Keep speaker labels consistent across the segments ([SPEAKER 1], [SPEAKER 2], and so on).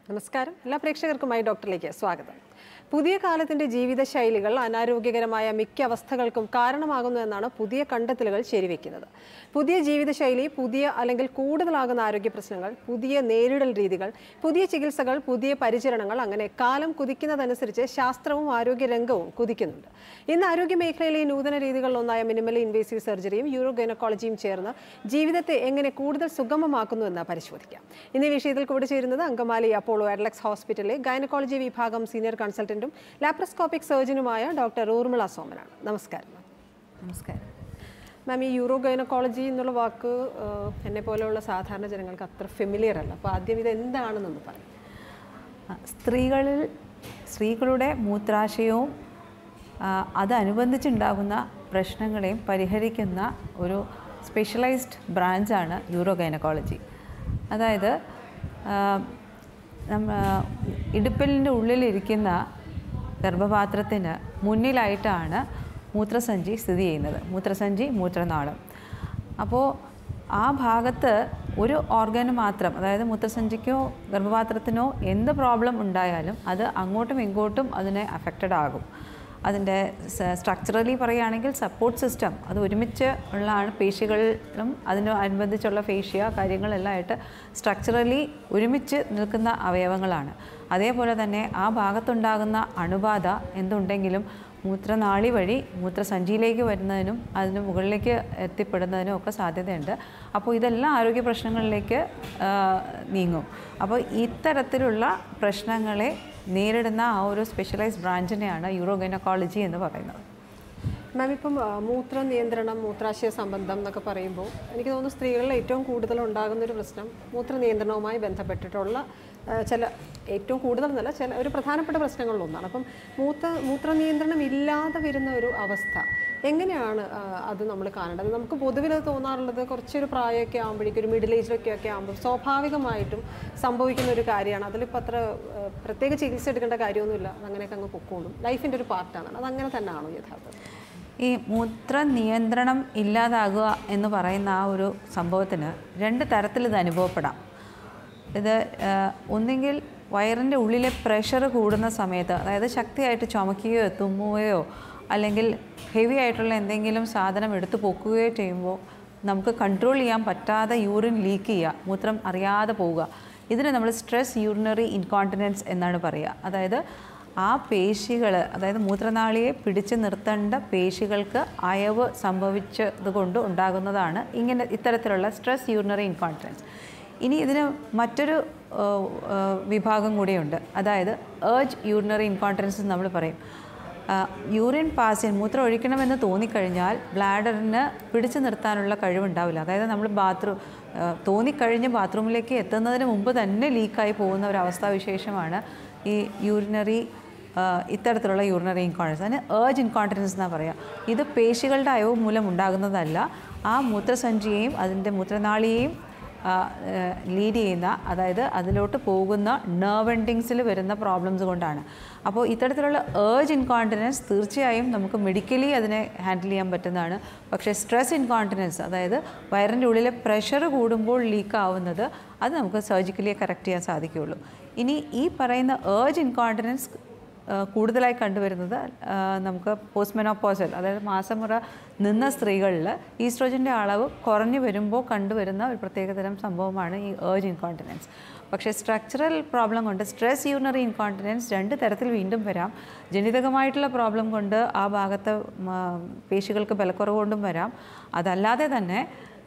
[SPEAKER 1] നമസ്കാരം എല്ലാ പ്രേക്ഷകർക്കുമായി ഡോക്ടറിലേക്ക് സ്വാഗതം പുതിയ കാലത്തിന്റെ ജീവിതശൈലികൾ അനാരോഗ്യകരമായ മിക്ക അവസ്ഥകൾക്കും കാരണമാകുന്നു എന്നാണ് പുതിയ കണ്ടെത്തലുകൾ ശരിവെക്കുന്നത് പുതിയ ജീവിതശൈലി പുതിയ അല്ലെങ്കിൽ കൂടുതലാകുന്ന ആരോഗ്യ പ്രശ്നങ്ങൾ പുതിയ നേരിടൽ രീതികൾ പുതിയ ചികിത്സകൾ പുതിയ പരിചരണങ്ങൾ അങ്ങനെ കാലം കുതിക്കുന്നതനുസരിച്ച് ശാസ്ത്രവും ആരോഗ്യ രംഗവും കുതിക്കുന്നുണ്ട് ഇന്ന് ആരോഗ്യ മേഖലയിലെ ഈ നൂതന രീതികളിലൊന്നായ മിനിമലി ഇൻവേസീവ് സർജറിയും യൂറോ ഗൈനക്കോളജിയും ചേർന്ന് ജീവിതത്തെ എങ്ങനെ കൂടുതൽ സുഗമമാക്കുന്നു എന്ന് പരിശോധിക്കാം ഇന്ന് ഈ വിഷയത്തിൽ കൂടെ ചേരുന്നത് അങ്കമാലി അപ്പോളോ അഡ്ലക്സ് ഹോസ്പിറ്റലിലെ ഗൈനക്കോളജി വിഭാഗം സീനിയർ കൺസൾട്ടന്റും ലാപ്രോസ്കോപ്പിക് സർജനുമായ ഡോക്ടർ ഊർമിള സോമനാണ് നമസ്കാരം മാം.
[SPEAKER 2] നമസ്കാരം
[SPEAKER 1] മാം ഈ യൂറോ ഗൈനക്കോളജി എന്നുള്ള വാക്ക് ആഹ്, എന്നെ പോലെയുള്ള സാധാരണ ജനങ്ങൾക്ക് അത്ര ഫെമിലിയർ അല്ല അപ്പോൾ ആദ്യം ഇത് എന്താണെന്നൊന്ന് പറയും
[SPEAKER 2] ആ, സ്ത്രീകളിൽ സ്ത്രീകളുടെ മൂത്രാശയവും ആ, അതനുബന്ധിച്ചുണ്ടാകുന്ന പ്രശ്നങ്ങളെയും പരിഹരിക്കുന്ന ഒരു സ്പെഷ്യലൈസ്ഡ് ബ്രാഞ്ചാണ് യൂറോ ഗൈനക്കോളജി അതായത് ആ, നമ്മ ഇടുപ്പലിൻ്റെ ഉള്ളിലിരിക്കുന്ന ഗർഭപാത്രത്തിന് മുന്നിലായിട്ടാണ് മൂത്രസഞ്ചി സ്ഥിതി ചെയ്യുന്നത് മൂത്രസഞ്ചി മൂത്രനാളം അപ്പോൾ ആ ഭാഗത്ത് ഒരു ഓർഗന് മാത്രം അതായത് മൂത്രസഞ്ചിക്കോ ഗർഭപാത്രത്തിനോ എന്ത് പ്രോബ്ലം ഉണ്ടായാലും അത് അങ്ങോട്ടും ഇങ്ങോട്ടും അതിനെ അഫക്റ്റഡ് ആകും അതിൻ്റെ സ്ട്രക്ചറലി പറയുകയാണെങ്കിൽ സപ്പോർട്ട് സിസ്റ്റം അത് ഒരുമിച്ച് ഉള്ളതാണ് പേശികളിലും അതിന് അനുബന്ധിച്ചുള്ള ഫേഷ്യ കാര്യങ്ങളെല്ലാം ആയിട്ട് സ്ട്രക്ചറലി ഒരുമിച്ച് നിൽക്കുന്ന അവയവങ്ങളാണ് അതേപോലെ തന്നെ ആ ഭാഗത്തുണ്ടാകുന്ന അണുബാധ എന്തുണ്ടെങ്കിലും മൂത്രനാളി വഴി മൂത്രസഞ്ചിയിലേക്ക് വരുന്നതിനും അതിന് മുകളിലേക്ക് എത്തിപ്പെടുന്നതിനും ഒക്കെ സാധ്യതയുണ്ട് അപ്പോൾ ഇതെല്ലാം ആരോഗ്യ പ്രശ്നങ്ങളിലേക്ക് ആ, നീങ്ങും അപ്പോൾ ഇത്തരത്തിലുള്ള പ്രശ്നങ്ങളെ നേരിടുന്ന ആ ഒരു സ്പെഷ്യലൈസ്ഡ് ബ്രാഞ്ചിനെയാണ് യൂറോ ഗൈനക്കോളജി എന്ന് പറയുന്നത്
[SPEAKER 1] മാം ഇപ്പം ആ, മൂത്ര നിയന്ത്രണം മൂത്രാശയ സംബന്ധം എന്നൊക്കെ പറയുമ്പോൾ എനിക്ക് തോന്നുന്നു സ്ത്രീകളിൽ ഏറ്റവും കൂടുതൽ ഉണ്ടാകുന്ന ഒരു പ്രശ്നം മൂത്ര നിയന്ത്രണവുമായി ബന്ധപ്പെട്ടിട്ടുള്ള ആ, ചില ഏറ്റവും കൂടുതൽ എന്നല്ല ചില ഒരു പ്രധാനപ്പെട്ട പ്രശ്നങ്ങളിലൊന്നാണ് അപ്പം മൂത്ര മൂത്ര നിയന്ത്രണം ഇല്ലാതെ വരുന്ന ഒരു അവസ്ഥ എങ്ങനെയാണ് ആ, അത് നമ്മൾ കാണേണ്ടത് നമുക്ക് പൊതുവിൽ അത് തോന്നാറുള്ളത് കുറച്ചൊരു പ്രായമൊക്കെ ആകുമ്പോഴേക്കും ഒരു മിഡിൽ ഏജിലൊക്കെ ഒക്കെ ആകുമ്പോൾ സ്വാഭാവികമായിട്ടും സംഭവിക്കുന്ന ഒരു കാര്യമാണ് അതിലിപ്പോൾ അത്ര ആ, പ്രത്യേക ചികിത്സ എടുക്കേണ്ട കാര്യമൊന്നുമില്ല അങ്ങനെയൊക്കെ അങ്ങ് പൊക്കോളും ലൈഫിൻ്റെ ഒരു പാർട്ടാണ് അത് അങ്ങനെ തന്നെയാണോ യഥാർത്ഥത്തിൽ
[SPEAKER 2] ഈ മൂത്ര നിയന്ത്രണം ഇല്ലാതാകുക എന്ന് പറയുന്ന ആ ഒരു സംഭവത്തിന് രണ്ട് തരത്തിൽ ഇത് അനുഭവപ്പെടാം ഇത് ആ, ഒന്നുകിൽ വയറിൻ്റെ ഉള്ളിലെ പ്രഷർ കൂടുന്ന സമയത്ത് അതായത് ശക്തിയായിട്ട് ചുമക്കുകയോ തുമ്മുകയോ അല്ലെങ്കിൽ ഹെവി ആയിട്ടുള്ള എന്തെങ്കിലും സാധനം എടുത്തു പൊക്കുകയോ ചെയ്യുമ്പോൾ നമുക്ക് കൺട്രോൾ ചെയ്യാൻ പറ്റാതെ യൂറിൻ ലീക്ക് ചെയ്യുക മൂത്രം അറിയാതെ പോവുക ഇതിന് നമ്മൾ സ്ട്രെസ് യൂറിനറി ഇൻകോണ്ടിനൻസ് എന്നാണ് പറയുക അതായത് ആ പേശികൾ അതായത് മൂത്രനാളിയെ പിടിച്ചു നിർത്തേണ്ട പേശികൾക്ക് അയവ് സംഭവിച്ചത് കൊണ്ട് ഉണ്ടാകുന്നതാണ് ഇങ്ങനെ ഇത്തരത്തിലുള്ള സ്ട്രെസ് യൂറിനറി ഇൻകോണ്ടിനൻസ് ഇനി ഇതിന് മറ്റൊരു ഏഹ്, ഏഹ്, വിഭാഗം കൂടിയുണ്ട് അതായത് ഏർജ് യൂറിനറി ഇൻകോണ്ടിനൻസ് എന്ന് നമ്മൾ പറയും യൂറിൻ പാസിൻ മൂത്രം ഒഴിക്കണമെന്ന് തോന്നിക്കഴിഞ്ഞാൽ ബ്ലാഡറിന് പിടിച്ചു നിർത്താനുള്ള കഴിവുണ്ടാവില്ല അതായത് നമ്മൾ ബാത്റൂം തോന്നിക്കഴിഞ്ഞ് ബാത്റൂമിലേക്ക് എത്തുന്നതിന് മുമ്പ് തന്നെ ലീക്കായി പോകുന്ന ഒരു അവസ്ഥാവിശേഷമാണ് ഈ യൂറിനറി ഇത്തരത്തിലുള്ള യൂറിനറി ഇൻകോണ്ടിനൻസ് അതിന് ഏർജ് ഇൻകോണ്ടിനൻസ് എന്നാണ് പറയുക ഇത് പേശികളുടെ അയവ് മൂലം ഉണ്ടാകുന്നതല്ല ആ മൂത്രസഞ്ചിയെയും അതിൻ്റെ മൂത്രനാളിയെയും ലീഡ് ചെയ്യുന്ന അതായത് അതിലോട്ട് പോകുന്ന നെർവ് എൻഡിങ്സിൽ വരുന്ന പ്രോബ്ലംസ് കൊണ്ടാണ് അപ്പോൾ ഇത്തരത്തിലുള്ള ഏർജ് ഇൻകോണ്ടിനൻസ് തീർച്ചയായും നമുക്ക് മെഡിക്കലി അതിനെ ഹാൻഡിൽ ചെയ്യാൻ പറ്റുന്നതാണ് പക്ഷേ സ്ട്രെസ് ഇൻകോണ്ടിനൻസ് അതായത് വയറിൻ്റെ ഉള്ളിലെ പ്രഷർ കൂടുമ്പോൾ ലീക്ക് ആവുന്നത് അത് നമുക്ക് സർജിക്കലി കറക്റ്റ് ചെയ്യാൻ സാധിക്കുകയുള്ളൂ ഇനി ഈ പറയുന്ന ഏർജ് ഇൻകോണ്ടിനൻസ് ഏഹ് കൂടുതലായി കണ്ടുവരുന്നത് ഏഹ് നമുക്ക് പോസ്റ്റ് മെനോപ്പോസൽ അതായത് മാസമുറ നിന്ന സ്ത്രീകളിൽ ഈസ്ട്രോജൻ്റെ അളവ് കുറഞ്ഞു വരുമ്പോൾ കണ്ടുവരുന്ന ഒരു പ്രത്യേകതരം സംഭവമാണ് ഈ ഏർജ് ഇൻകോണ്ടിനൻസ് പക്ഷേ സ്ട്രക്ചറൽ പ്രോബ്ലം കൊണ്ട് സ്ട്രെസ് യൂറിനറി ഇൻകോണ്ടിനൻസ് രണ്ട് തരത്തിൽ വീണ്ടും വരാം ജനിതകമായിട്ടുള്ള പ്രോബ്ലം കൊണ്ട് ആ ഭാഗത്ത് മ, പേശികൾക്ക് ബലക്കുറവ് കൊണ്ടും വരാം അതല്ലാതെ തന്നെ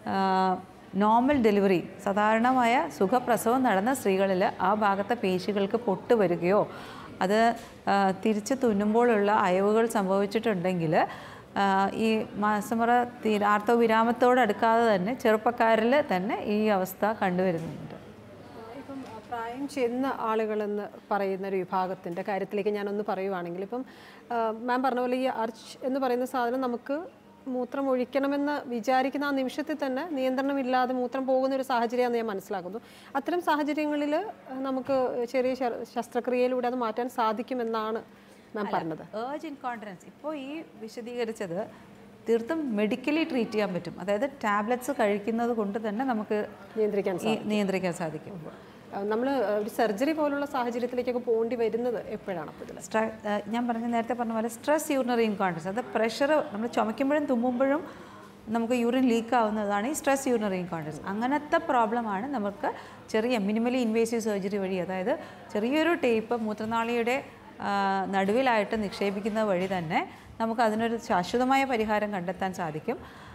[SPEAKER 2] നോർമൽ ഡെലിവറി സാധാരണമായ സുഖപ്രസവം നടന്ന സ്ത്രീകളിൽ ആ ഭാഗത്തെ പേശികൾക്ക് പൊട്ട് വരികയോ അത് ആ, തിരിച്ച് തുന്നുമ്പോഴുള്ള അയവുകൾ സംഭവിച്ചിട്ടുണ്ടെങ്കിൽ ആ, ഈ മാസമുറ തീ- ആർത്തവ വിരാമത്തോടടുക്കാതെ തന്നെ ചെറുപ്പക്കാരിൽ തന്നെ ഈ അവസ്ഥ കണ്ടുവരുന്നുണ്ട്
[SPEAKER 1] ഇപ്പം പ്രായം ചെന്ന ആളുകളെന്ന് പറയുന്ന ഒരു വിഭാഗത്തിൻ്റെ കാര്യത്തിലേക്ക് ഞാനൊന്ന് പറയുവാണെങ്കിൽ ഇപ്പം മാം പറഞ്ഞ പോലെ ഈ അർച്ച് എന്ന് പറയുന്ന സാധനം നമുക്ക് മൂത്രം ഒഴിക്കണമെന്ന് വിചാരിക്കുന്ന ആ നിമിഷത്തിൽ തന്നെ നിയന്ത്രണമില്ലാതെ മൂത്രം പോകുന്ന ഒരു സാഹചര്യമാണെന്ന് ഞാൻ മനസ്സിലാക്കുന്നു അത്തരം സാഹചര്യങ്ങളിൽ നമുക്ക് ചെറിയ ശ- ശസ്ത്രക്രിയയിലൂടെ അത് മാറ്റാൻ സാധിക്കുമെന്നാണ് മാം പറഞ്ഞത്
[SPEAKER 2] ഏർജ് ഇൻകോണ്ടിനൻസ് ഇപ്പോൾ ഈ വിശദീകരിച്ചത് തീർത്തും മെഡിക്കലി ട്രീറ്റ് ചെയ്യാൻ പറ്റും അതായത് ടാബ്ലറ്റ്സ് കഴിക്കുന്നത് കൊണ്ട് തന്നെ നമുക്ക്
[SPEAKER 1] നിയന്ത്രിക്കാൻ
[SPEAKER 2] ഈ നിയന്ത്രിക്കാൻ സാധിക്കും
[SPEAKER 1] നമ്മൾ ഒരു സർജറി പോലുള്ള സാഹചര്യത്തിലേക്കൊക്കെ പോകേണ്ടി വരുന്നത് എപ്പോഴാണ് അപ്പോൾ ഇതിൽ
[SPEAKER 2] സ്ട്ര ഏഹ് ഞാൻ പറഞ്ഞ നേരത്തെ പറഞ്ഞ പോലെ സ്ട്രെസ് യൂറിനറി ഇൻകോണ്ടൻസ് അത് പ്രഷർ നമ്മൾ ചുമയ്ക്കുമ്പോഴും തുമ്മുമ്പോഴും നമുക്ക് യൂറിൻ ലീക്ക് ആവുന്നതാണ് ഈ സ്ട്രെസ് യൂറിനറി ഇൻകോണ്ടൻസ് അങ്ങനത്തെ പ്രോബ്ലമാണ് നമുക്ക് ചെറിയ മിനിമലി ഇൻവേസീവ് സർജറി വഴി അതായത് ചെറിയൊരു ടേപ്പ് മൂത്രനാളിയുടെ ആ, നടുവിലായിട്ട് നിക്ഷേപിക്കുന്നത് വഴി തന്നെ നമുക്ക് അതിനൊരു ശാശ്വതമായ പരിഹാരം കണ്ടെത്താൻ സാധിക്കും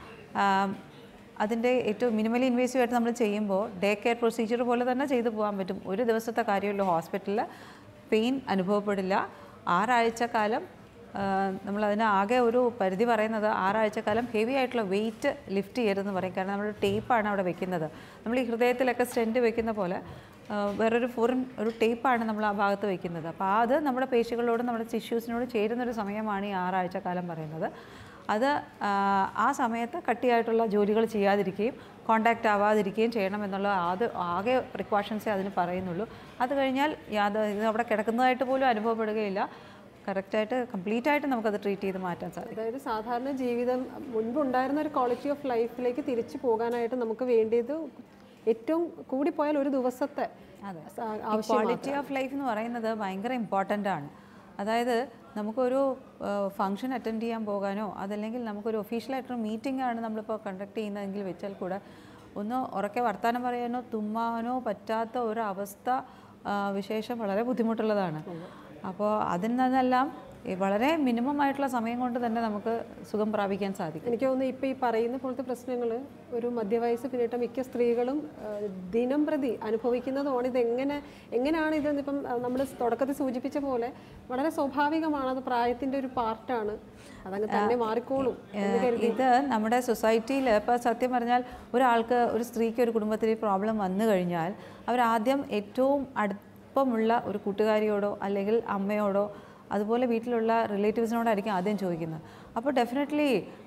[SPEAKER 2] ആം, അതിൻ്റെ ഏറ്റവും മിനിമലി ഇൻവേസീവ് ആയിട്ട് നമ്മൾ ചെയ്യുമ്പോൾ ഡേ കെയർ പ്രൊസീജിയർ പോലെ തന്നെ ചെയ്തു പോകാൻ പറ്റും ഒരു ദിവസത്തെ കാര്യമുള്ളൂ ഹോസ്പിറ്റലിൽ പെയിൻ അനുഭവപ്പെടില്ല ആറാഴ്ച കാലം നമ്മൾ അതിന് ആകെ ഒരു പരിധി പറയുന്നത് ആറാഴ്ച കാലം ഹെവി ആയിട്ടുള്ള വെയിറ്റ് ലിഫ്റ്റ് ചെയ്യരുതെന്ന് പറയും കാരണം നമ്മൾ ടേപ്പാണ് അവിടെ വെക്കുന്നത് നമ്മൾ ഈ ഹൃദയത്തിലൊക്കെ സ്റ്റെൻറ്റ് വെക്കുന്ന പോലെ ആ, വേറൊരു ഫോറിൻ ഒരു ടേപ്പാണ് നമ്മൾ ആ ഭാഗത്ത് വെക്കുന്നത് അപ്പോൾ അത് നമ്മുടെ പേശികളോട് നമ്മുടെ ടിഷ്യൂസിനോട് ചേരുന്നൊരു സമയമാണ് ഈ ആറാഴ്ച കാലം പറയുന്നത് അത് ആ, ആ സമയത്ത് കട്ടിയായിട്ടുള്ള ജോലികൾ ചെയ്യാതിരിക്കുകയും കോണ്ടാക്റ്റ് ആവാതിരിക്കുകയും ചെയ്യണം എന്നുള്ള അത് ആകെ പ്രിക്കോഷൻസേ അതിന് പറയുന്നുള്ളൂ അത് കഴിഞ്ഞാൽ യാതൊരു ഇത് അവിടെ കിടക്കുന്നതായിട്ട് പോലും അനുഭവപ്പെടുകയില്ല കറക്റ്റായിട്ട് കംപ്ലീറ്റ് ആയിട്ട് നമുക്കത് ട്രീറ്റ് ചെയ്ത് മാറ്റാൻ സാധിക്കും
[SPEAKER 1] അതായത് സാധാരണ ജീവിതം മുൻപ് ഉണ്ടായിരുന്ന ഒരു ക്വാളിറ്റി ഓഫ് ലൈഫിലേക്ക് തിരിച്ചു പോകാനായിട്ട് നമുക്ക് വേണ്ടിയത് ഏറ്റവും കൂടിപ്പോയാൽ ഒരു ദിവസത്തെ സ- ആവശ്യം
[SPEAKER 2] ക്വാളിറ്റി ഓഫ് ലൈഫ് എന്ന് പറയുന്നത് ഭയങ്കര ഇമ്പോർട്ടൻ്റ് ആണ് അതായത് നമുക്കൊരു ഫംഗ്ഷൻ അറ്റൻഡ് ചെയ്യാൻ പോകാനോ അതല്ലെങ്കിൽ നമുക്കൊരു ഒഫീഷ്യലായിട്ടൊരു മീറ്റിംഗ് ആണ് നമ്മളിപ്പോൾ കണ്ടക്ട് ചെയ്യുന്നതെങ്കിൽ വെച്ചാൽ കൂടെ ഒന്ന് ഉറക്കെ വർത്തമാനം പറയാനോ തുമ്മാനോ പറ്റാത്ത ഒരു അവസ്ഥ ആ, വിശേഷം വളരെ ബുദ്ധിമുട്ടുള്ളതാണ് അപ്പോൾ അതിൽ നിന്നെല്ലാം ഈ വളരെ മിനിമം ആയിട്ടുള്ള സമയം കൊണ്ട് തന്നെ നമുക്ക് സുഖം പ്രാപിക്കാൻ സാധിക്കും
[SPEAKER 1] എനിക്ക് തോന്നുന്നു ഇപ്പം ഈ പറയുന്ന പോലത്തെ പ്രശ്നങ്ങൾ ഒരു മധ്യവയസ്സ് പിന്നിട്ട മിക്ക സ്ത്രീകളും ആ, ദിനം പ്രതി അനുഭവിക്കുന്നതുമാണ് ഇത് എങ്ങനെ എങ്ങനെയാണ് ഇത് ഇപ്പം നമ്മൾ തുടക്കത്തിൽ സൂചിപ്പിച്ച പോലെ വളരെ സ്വാഭാവികമാണ് അത് പ്രായത്തിൻ്റെ ഒരു പാർട്ടാണ് അതങ്ങ് തന്നെ മാറിക്കോളും എന്ന് കരുതി
[SPEAKER 2] ഇത് നമ്മുടെ സൊസൈറ്റിയിൽ ഇപ്പോൾ സത്യം പറഞ്ഞാൽ ഒരാൾക്ക് ഒരു സ്ത്രീക്ക് ഒരു കുടുംബത്തിൽ ഈ പ്രോബ്ലം വന്നു കഴിഞ്ഞാൽ അവരാദ്യം ഏറ്റവും അടുപ്പമുള്ള ഒരു കൂട്ടുകാരിയോടോ അല്ലെങ്കിൽ അമ്മയോടോ അതുപോലെ വീട്ടിലുള്ള റിലേറ്റീവ്സിനോടായിരിക്കും ആദ്യം ചോദിക്കുന്നത് അപ്പോൾ ഡെഫിനറ്റ്ലി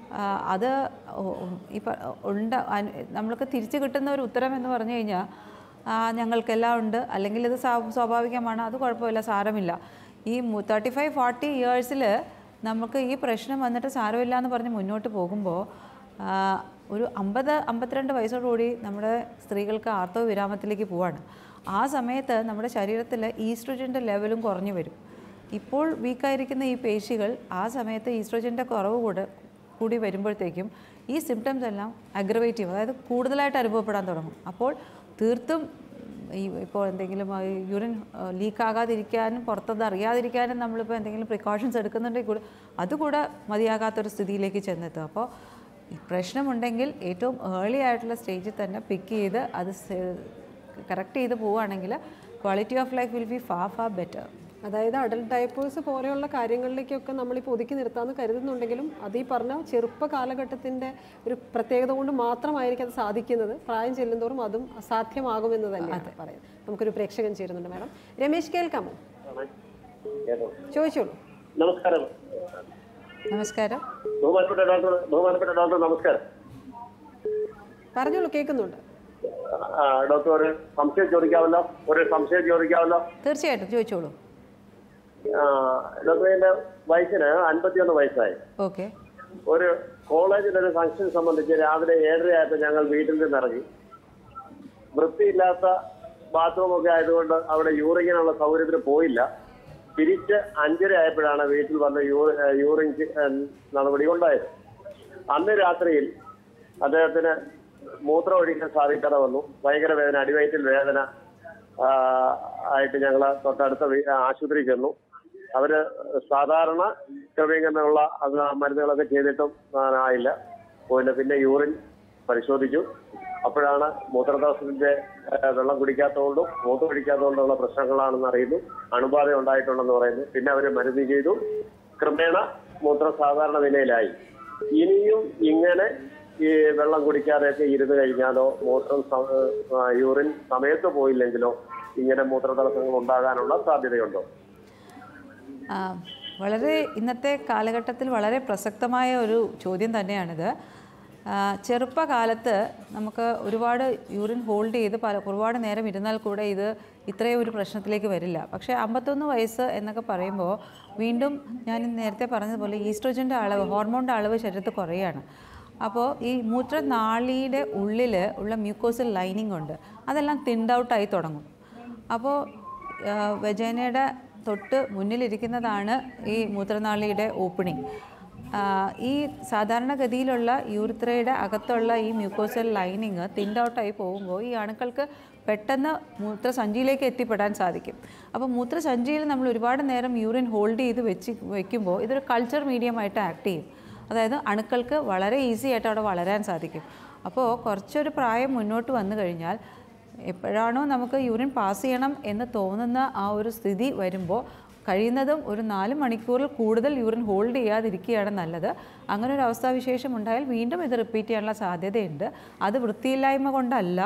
[SPEAKER 2] അത് ഇപ്പം ഉണ്ട അനു- നമ്മൾക്ക് തിരിച്ചു കിട്ടുന്ന ഒരു ഉത്തരം എന്ന് പറഞ്ഞു കഴിഞ്ഞാൽ ആ, ഞങ്ങൾക്കെല്ലാം ഉണ്ട് അല്ലെങ്കിൽ ഇത് സ്വാ- സ്വാഭാവികമാണ് അത് കുഴപ്പമില്ല സാരമില്ല ഈ തേർട്ടി ഫൈവ് ഫോർട്ടി ഇയേഴ്സിൽ നമുക്ക് ഈ പ്രശ്നം വന്നിട്ട് സാരമില്ല എന്ന് പറഞ്ഞ് മുന്നോട്ട് പോകുമ്പോൾ ആ, ഒരു അമ്പത് അമ്പത്തിരണ്ട് വയസ്സോടുകൂടി നമ്മുടെ സ്ത്രീകൾക്ക് ആർത്തവ വിരാമത്തിലേക്ക് പോവാണ് ആ സമയത്ത് നമ്മുടെ ശരീരത്തിൽ ഈസ്ട്രോജൻ്റെ ലെവലും കുറഞ്ഞു വരും ഇപ്പോൾ വീക്കായിരിക്കുന്ന ഈ പേശികൾ ആ സമയത്ത് ഈസ്ട്രോജൻ്റെ കുറവ് കൂടെ കൂടി വരുമ്പോഴത്തേക്കും ഈ സിംറ്റംസ് എല്ലാം അഗ്രവേറ്റീവ് അതായത് കൂടുതലായിട്ട് അനുഭവപ്പെടാൻ തുടങ്ങും അപ്പോൾ തീർത്തും ഈ ഇപ്പോൾ എന്തെങ്കിലും യൂറിൻ ലീക്ക് ആകാതിരിക്കാനും പുറത്തത് അറിയാതിരിക്കാനും നമ്മളിപ്പോൾ എന്തെങ്കിലും പ്രിക്കോഷൻസ് എടുക്കുന്നുണ്ടെങ്കിൽ കൂടെ അതുകൂടെ മതിയാകാത്തൊരു സ്ഥിതിയിലേക്ക് ചെന്നെത്തും അപ്പോൾ ഈ പ്രശ്നമുണ്ടെങ്കിൽ ഏറ്റവും ഏർലി ആയിട്ടുള്ള സ്റ്റേജിൽ തന്നെ പിക്ക് ചെയ്ത് അത് കറക്റ്റ് ചെയ്ത് പോവുകയാണെങ്കിൽ quality of life will be far far better
[SPEAKER 1] അതായത് അഡൽട്ട് ഡയപ്പേഴ്സ് പോലെയുള്ള കാര്യങ്ങളിലേക്കൊക്കെ നമ്മളിപ്പോൾ ഒതുക്കി നിർത്താമെന്ന് കരുതുന്നുണ്ടെങ്കിലും അത് ഈ പറഞ്ഞ ചെറുപ്പ കാലഘട്ടത്തിൻ്റെ ഒരു പ്രത്യേകത കൊണ്ട് മാത്രമായിരിക്കും അത് സാധിക്കുന്നത് പ്രായം ചെല്ലുന്തോറും അതും അസാധ്യമാകുമെന്ന് തന്നെയാണ് പറയുന്നത് നമുക്കൊരു പ്രേക്ഷകൻ ചേരുന്നുണ്ട് മാഡം രമേശ് കേൾക്കാമോ
[SPEAKER 3] ഏതോ.
[SPEAKER 1] ചോദിച്ചോളൂ
[SPEAKER 3] നമസ്കാരം
[SPEAKER 2] നമസ്കാരം
[SPEAKER 3] ബഹുമാനപ്പെട്ട ഡോക്ടർ ബഹുമാനപ്പെട്ട ഡോക്ടർ നമസ്കാരം
[SPEAKER 1] പറഞ്ഞോളൂ കേൾക്കുന്നുണ്ട്
[SPEAKER 3] ആ, ഡോക്ടർ ഒരു സംശയം ചോദിക്കാമല്ലോ ഒരു സംശയം ചോദിക്കാമല്ലോ
[SPEAKER 2] തീർച്ചയായിട്ടും ചോദിച്ചോളൂ
[SPEAKER 3] ആ, ഡോക്ടർ എന്റെ വയസ്സിന് അൻപത്തിയൊന്ന് വയസ്സായി
[SPEAKER 2] ഓക്കെ
[SPEAKER 3] ഒരു കോളേജിൽ ഒരു ഫംഗ്ഷൻ സംബന്ധിച്ച് രാവിലെ ഏഴര ആയപ്പോൾ ഞങ്ങൾ വീട്ടിൽ നിന്ന് ഇറങ്ങി വൃത്തിയില്ലാത്ത ബാത്റൂം ഒക്കെ ആയതുകൊണ്ട് അവിടെ യൂറിങ്ങിനുള്ള സൗകര്യത്തിന് പോയില്ല തിരിച്ച് അഞ്ചര ആയപ്പോഴാണ് വീട്ടിൽ വന്ന് യൂറി യൂറിൻ ചെ- ഏ, നടപടി ഉണ്ടായത് അന്ന് രാത്രിയിൽ അദ്ദേഹത്തിന് മൂത്രം ഒഴിക്കാൻ സാധിക്കാതെ വന്നു ഭയങ്കര വേദന അടിവയറ്റിൽ വേദന ആ, ആയിട്ട് ഞങ്ങൾ തൊട്ടടുത്ത വീ- ആശുപത്രി ചെന്നു അവര് സാധാരണ ക്രമീകരണമുള്ള അത് മരുന്നുകളൊക്കെ ചെയ്തിട്ടും ആ, ആയില്ല പിന്നെ പിന്നെ യൂറിൻ പരിശോധിച്ചു അപ്പോഴാണ് മൂത്രദോഷത്തിന്റെ ആ, വെള്ളം കുടിക്കാത്തതുകൊണ്ടും മൂത്രം കുടിക്കാത്തതുകൊണ്ടുള്ള പ്രശ്നങ്ങളാണെന്ന് അറിയുന്നു അണുബാധ ഉണ്ടായിട്ടുണ്ടെന്ന് പറയുന്നു പിന്നെ അവർ മരുന്ന് ചെയ്തു ക്രമേണ മൂത്രം സാധാരണ നിലയിലായി ഇനിയും ഇങ്ങനെ ഈ വെള്ളം കുടിക്കാതെയൊക്കെ ഇരുന്ന് കഴിഞ്ഞാലോ മൂത്രം സ- ആ, യൂറിൻ സമയത്ത് പോയില്ലെങ്കിലോ ഇങ്ങനെ മൂത്രതടസ്സങ്ങൾ ഉണ്ടാകാനുള്ള സാധ്യതയുണ്ടോ
[SPEAKER 2] ആ, വളരെ ഇന്നത്തെ കാലഘട്ടത്തിൽ വളരെ പ്രസക്തമായ ഒരു ചോദ്യം തന്നെയാണിത് ആ, ചെറുപ്പകാലത്ത് നമുക്ക് ഒരുപാട് യൂറിൻ ഹോൾഡ് ചെയ്ത് പല ഒരുപാട് നേരം ഇരുന്നാൽ കൂടെ ഇത് ഇത്രയും ഒരു പ്രശ്നത്തിലേക്ക് വരില്ല പക്ഷേ അമ്പത്തൊന്ന് വയസ്സ് എന്നൊക്കെ പറയുമ്പോൾ വീണ്ടും ഞാൻ നേരത്തെ പറഞ്ഞതുപോലെ ഈസ്ട്രോജൻ്റെ അളവ് ഹോർമോണിൻ്റെ അളവ് ശരീരത്തിൽ കുറയാണ് അപ്പോൾ ഈ മൂത്രനാളിയുടെ ഉള്ളിൽ ഉള്ള മ്യൂക്കോസൽ ലൈനിങ് ഉണ്ട് അതെല്ലാം തിൻഡ് ഔട്ടായി തുടങ്ങും അപ്പോൾ വെജൈനയുടെ തൊട്ട് മുന്നിലിരിക്കുന്നതാണ് ഈ മൂത്രനാളിയുടെ ഓപ്പണിംഗ് ഈ സാധാരണഗതിയിലുള്ള യൂറിത്രയുടെ അകത്തുള്ള ഈ മ്യൂക്കോസൽ ലൈനിങ് തിൻഡ് ഔട്ടായി പോകുമ്പോൾ ഈ അണുക്കൾക്ക് പെട്ടെന്ന് മൂത്രസഞ്ചിയിലേക്ക് എത്തിപ്പെടാൻ സാധിക്കും അപ്പോൾ മൂത്രസഞ്ചിയിൽ നമ്മൾ ഒരുപാട് നേരം യൂറിൻ ഹോൾഡ് ചെയ്ത് വെച്ച് വയ്ക്കുമ്പോൾ ഇതൊരു കൾച്ചർ മീഡിയമായിട്ട് ആക്ട് ചെയ്യും അതായത് അണുക്കൾക്ക് വളരെ ഈസി ആയിട്ട് അവിടെ വളരാൻ സാധിക്കും അപ്പോൾ കുറച്ചൊരു പ്രായം മുന്നോട്ട് വന്നു കഴിഞ്ഞാൽ എപ്പോഴാണോ നമുക്ക് യൂറിൻ പാസ് ചെയ്യണം എന്ന് തോന്നുന്ന ആ ഒരു സ്ഥിതി വരുമ്പോൾ കഴിയുന്നതും ഒരു നാല് മണിക്കൂറിൽ കൂടുതൽ യൂറിൻ ഹോൾഡ് ചെയ്യാതിരിക്കുകയാണ് നല്ലത് അങ്ങനെ ഒരു അവസ്ഥാവിശേഷം ഉണ്ടായാൽ വീണ്ടും ഇത് റിപ്പീറ്റ് ചെയ്യാനുള്ള സാധ്യതയുണ്ട് അത് വൃത്തിയില്ലായ്മ കൊണ്ടല്ല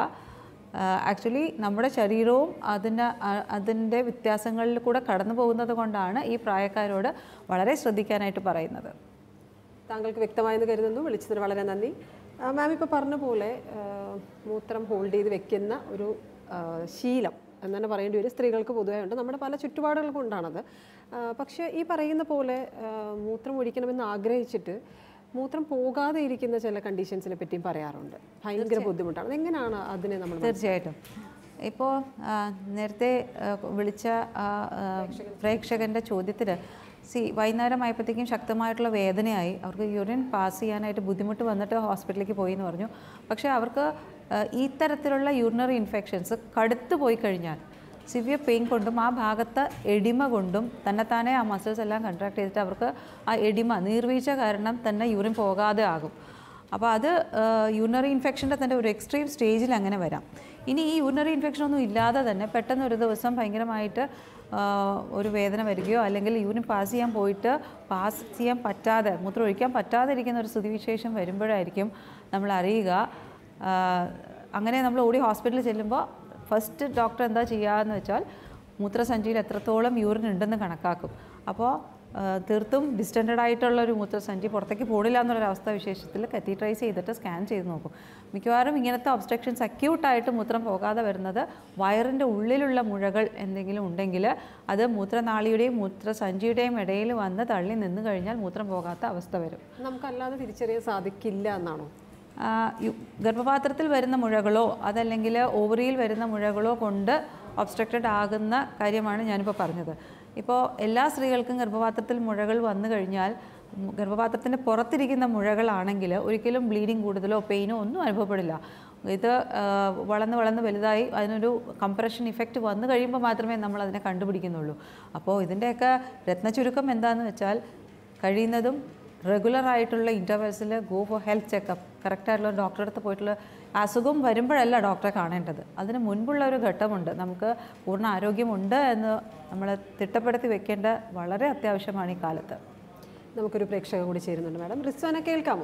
[SPEAKER 2] ആക്ച്വലി നമ്മുടെ ശരീരവും അതിന് അ- അതിൻ്റെ വ്യത്യാസങ്ങളിൽ കൂടെ കടന്നു പോകുന്നത് കൊണ്ടാണ് ഈ പ്രായക്കാരോട് വളരെ ശ്രദ്ധിക്കാനായിട്ട് പറയുന്നത്
[SPEAKER 1] താങ്കൾക്ക് വ്യക്തമായെന്ന് കരുതുന്നു വിളിച്ചതിന് വളരെ നന്ദി ആ, മാം ഇപ്പോൾ പറഞ്ഞ പോലെ ആ, മൂത്രം ഹോൾഡ് ചെയ്ത് വെക്കുന്ന ഒരു ആ, ശീലം എന്ന് തന്നെ പറയേണ്ടി വരും സ്ത്രീകൾക്ക് പൊതുവേ ഉണ്ട് നമ്മുടെ പല ചുറ്റുപാടുകൾക്കും ഉണ്ടാണത് ആ, പക്ഷേ ഈ പറയുന്ന പോലെ ആ, മൂത്രം ഒഴിക്കണമെന്ന് ആഗ്രഹിച്ചിട്ട് മൂത്രം പോകാതെ ഇരിക്കുന്ന ചില കണ്ടീഷൻസിനെ പറ്റിയും പറയാറുണ്ട് ഭയങ്കര ബുദ്ധിമുട്ടാണ് അതെങ്ങനെയാണ് അതിനെ നമ്മൾ
[SPEAKER 2] തീർച്ചയായിട്ടും ഇപ്പോൾ നേരത്തെ ആ, വിളിച്ച ആ, ആ, പ്രേക്ഷകൻ്റെ ചോദ്യത്തിന് സി വൈകുന്നേരമായപ്പോഴത്തേക്കും ശക്തമായിട്ടുള്ള വേദനയായി അവർക്ക് യൂറിൻ പാസ് ചെയ്യാനായിട്ട് ബുദ്ധിമുട്ട് വന്നിട്ട് ഹോസ്പിറ്റലിലേക്ക് പോയി എന്ന് പറഞ്ഞു പക്ഷേ അവർക്ക് ആ, ഈ തരത്തിലുള്ള യൂറിനറി ഇൻഫെക്ഷൻസ് കടുത്ത് പോയി കഴിഞ്ഞാൽ സിവിയർ പെയിൻ കൊണ്ടും ആ ഭാഗത്ത് എഡിമ കൊണ്ടും തന്നെത്താനെ ആ മസിൽസ് എല്ലാം കൺട്രാക്ട് ചെയ്തിട്ട് അവർക്ക് ആ എഡിമ നീർവീഴ്ച കാരണം തന്നെ യൂറിൻ പോകാതെ ആകും അപ്പോൾ അത് യൂറിനറി ഇൻഫെക്ഷൻ്റെ തന്നെ ഒരു എക്സ്ട്രീം സ്റ്റേജിൽ അങ്ങനെ വരാം ഇനി ഈ യൂറിനറി ഇൻഫെക്ഷൻ ഒന്നും ഇല്ലാതെ തന്നെ പെട്ടെന്ന് ഒരു ദിവസം ഭയങ്കരമായിട്ട് ആ, ഒരു വേദന വരികയോ അല്ലെങ്കിൽ യൂറിൻ പാസ് ചെയ്യാൻ പോയിട്ട് പാസ് ചെയ്യാൻ പറ്റാതെ മൂത്രം ഒഴിക്കാൻ പറ്റാതെ ഇരിക്കുന്ന ഒരു സ്ഥിതിവിശേഷം വരുമ്പോഴായിരിക്കും നമ്മൾ അറിയുക ആ, അങ്ങനെ നമ്മൾ ഓടി ഹോസ്പിറ്റലിൽ ചെല്ലുമ്പോൾ ഫസ്റ്റ് ഡോക്ടർ എന്താ ചെയ്യുകയെന്ന് വെച്ചാൽ മൂത്രസഞ്ചിയിൽ എത്രത്തോളം യൂറിൻ ഉണ്ടെന്ന് കണക്കാക്കും അപ്പോൾ ആ, തീർത്തും ഡിസ്റ്റൻറ്റഡ് ആയിട്ടുള്ള ഒരു മൂത്രസഞ്ചി പുറത്തേക്ക് പോണില്ല എന്നുള്ളൊരു അവസ്ഥ വിശേഷത്തിൽ കത്തീട്രൈസ് ചെയ്തിട്ട് സ്കാൻ ചെയ്ത് നോക്കും മിക്കവാറും ഇങ്ങനത്തെ ഒബ്സ്ട്രക്ഷൻസ് അക്യൂട്ടായിട്ട് മൂത്രം പോകാതെ വരുന്നത് വയറിൻ്റെ ഉള്ളിലുള്ള മുഴകൾ എന്തെങ്കിലും ഉണ്ടെങ്കിൽ അത് മൂത്രനാളിയുടെയും മൂത്രസഞ്ചിയുടെയും ഇടയിൽ വന്ന് തള്ളി നിന്ന് കഴിഞ്ഞാൽ മൂത്രം പോകാത്ത അവസ്ഥ വരും
[SPEAKER 1] നമുക്കല്ലാതെ തിരിച്ചറിയാൻ സാധിക്കില്ല എന്നാണോ
[SPEAKER 2] ആ, യു- ഗർഭപാത്രത്തിൽ വരുന്ന മുഴകളോ അതല്ലെങ്കിൽ ഓവറിയിൽ വരുന്ന മുഴകളോ കൊണ്ട് ഒബ്സ്ട്രക്റ്റഡ് ആകുന്ന കാര്യമാണ് ഞാനിപ്പോൾ പറഞ്ഞത് ഇപ്പോൾ എല്ലാ സ്ത്രീകൾക്കും ഗർഭപാത്രത്തിൽ മുഴകൾ വന്നു കഴിഞ്ഞാൽ ഉം, ഗർഭപാത്രത്തിൻ്റെ പുറത്തിരിക്കുന്ന മുഴകളാണെങ്കിൽ ഒരിക്കലും ബ്ലീഡിങ് കൂടുതലോ പെയിനോ ഒന്നും അനുഭവപ്പെടില്ല ഇത് ആ, വളർന്ന് വളർന്ന് വലുതായി അതിനൊരു കംപ്രഷൻ ഇഫക്റ്റ് വന്നു കഴിയുമ്പോൾ മാത്രമേ നമ്മൾ അതിനെ കണ്ടുപിടിക്കുന്നുള്ളൂ അപ്പോൾ ഇതിൻ്റെയൊക്കെ രത്നചുരുക്കം എന്താണെന്ന് വെച്ചാൽ കഴിയുന്നതും റെഗുലർ ആയിട്ടുള്ള ഇൻ്റർവെൽസിൽ ഗോ ഫോർ ഹെൽത്ത് ചെക്കപ്പ് കറക്റ്റായിട്ടുള്ള ഡോക്ടറെ അടുത്ത് പോയിട്ടുള്ള അസുഖം വരുമ്പോഴല്ല ഡോക്ടറെ കാണേണ്ടത് അതിന് മുൻപുള്ള ഒരു ഘട്ടമുണ്ട് നമുക്ക് പൂർണ്ണ ആരോഗ്യമുണ്ട് എന്ന് നമ്മൾ തിട്ടപ്പെടുത്തി വെക്കേണ്ട വളരെ അത്യാവശ്യമാണ് ഈ കാലത്ത്
[SPEAKER 1] നമുക്കൊരു പ്രേക്ഷക കൂടി ചേരുന്നുണ്ട് മാഡം റിസ്വാന കേൾക്കാമോ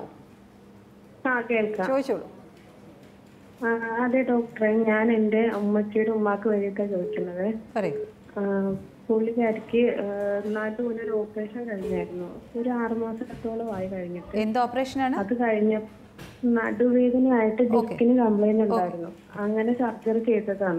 [SPEAKER 4] ആ കേൾക്കാം
[SPEAKER 1] ചോദിച്ചോളൂ
[SPEAKER 4] ആ, അതെ ഡോക്ടറെ ഞാൻ എൻ്റെ ഉമ്മച്ചിയുടെ ഉമ്മാക്ക് വേണ്ടിയിട്ടാണ് ചോദിക്കുന്നത്
[SPEAKER 2] പറയൂ
[SPEAKER 4] ആ, പുള്ളിക്കാരിക്ക് നടുവിന് ഒരു ഓപ്പറേഷൻ കഴിഞ്ഞായിരുന്നു ഒരു ആറുമാസത്തോളം ആയി കഴിഞ്ഞിട്ട്
[SPEAKER 2] എന്ത് ഓപ്പറേഷനാണ്
[SPEAKER 4] അത് കഴിഞ്ഞ നടുവേദനയായിട്ട് ഡിസ്കിന് കംപ്ലൈന്റ് ഉണ്ടായിരുന്നു അങ്ങനെ സർജറി ചെയ്തതാണ്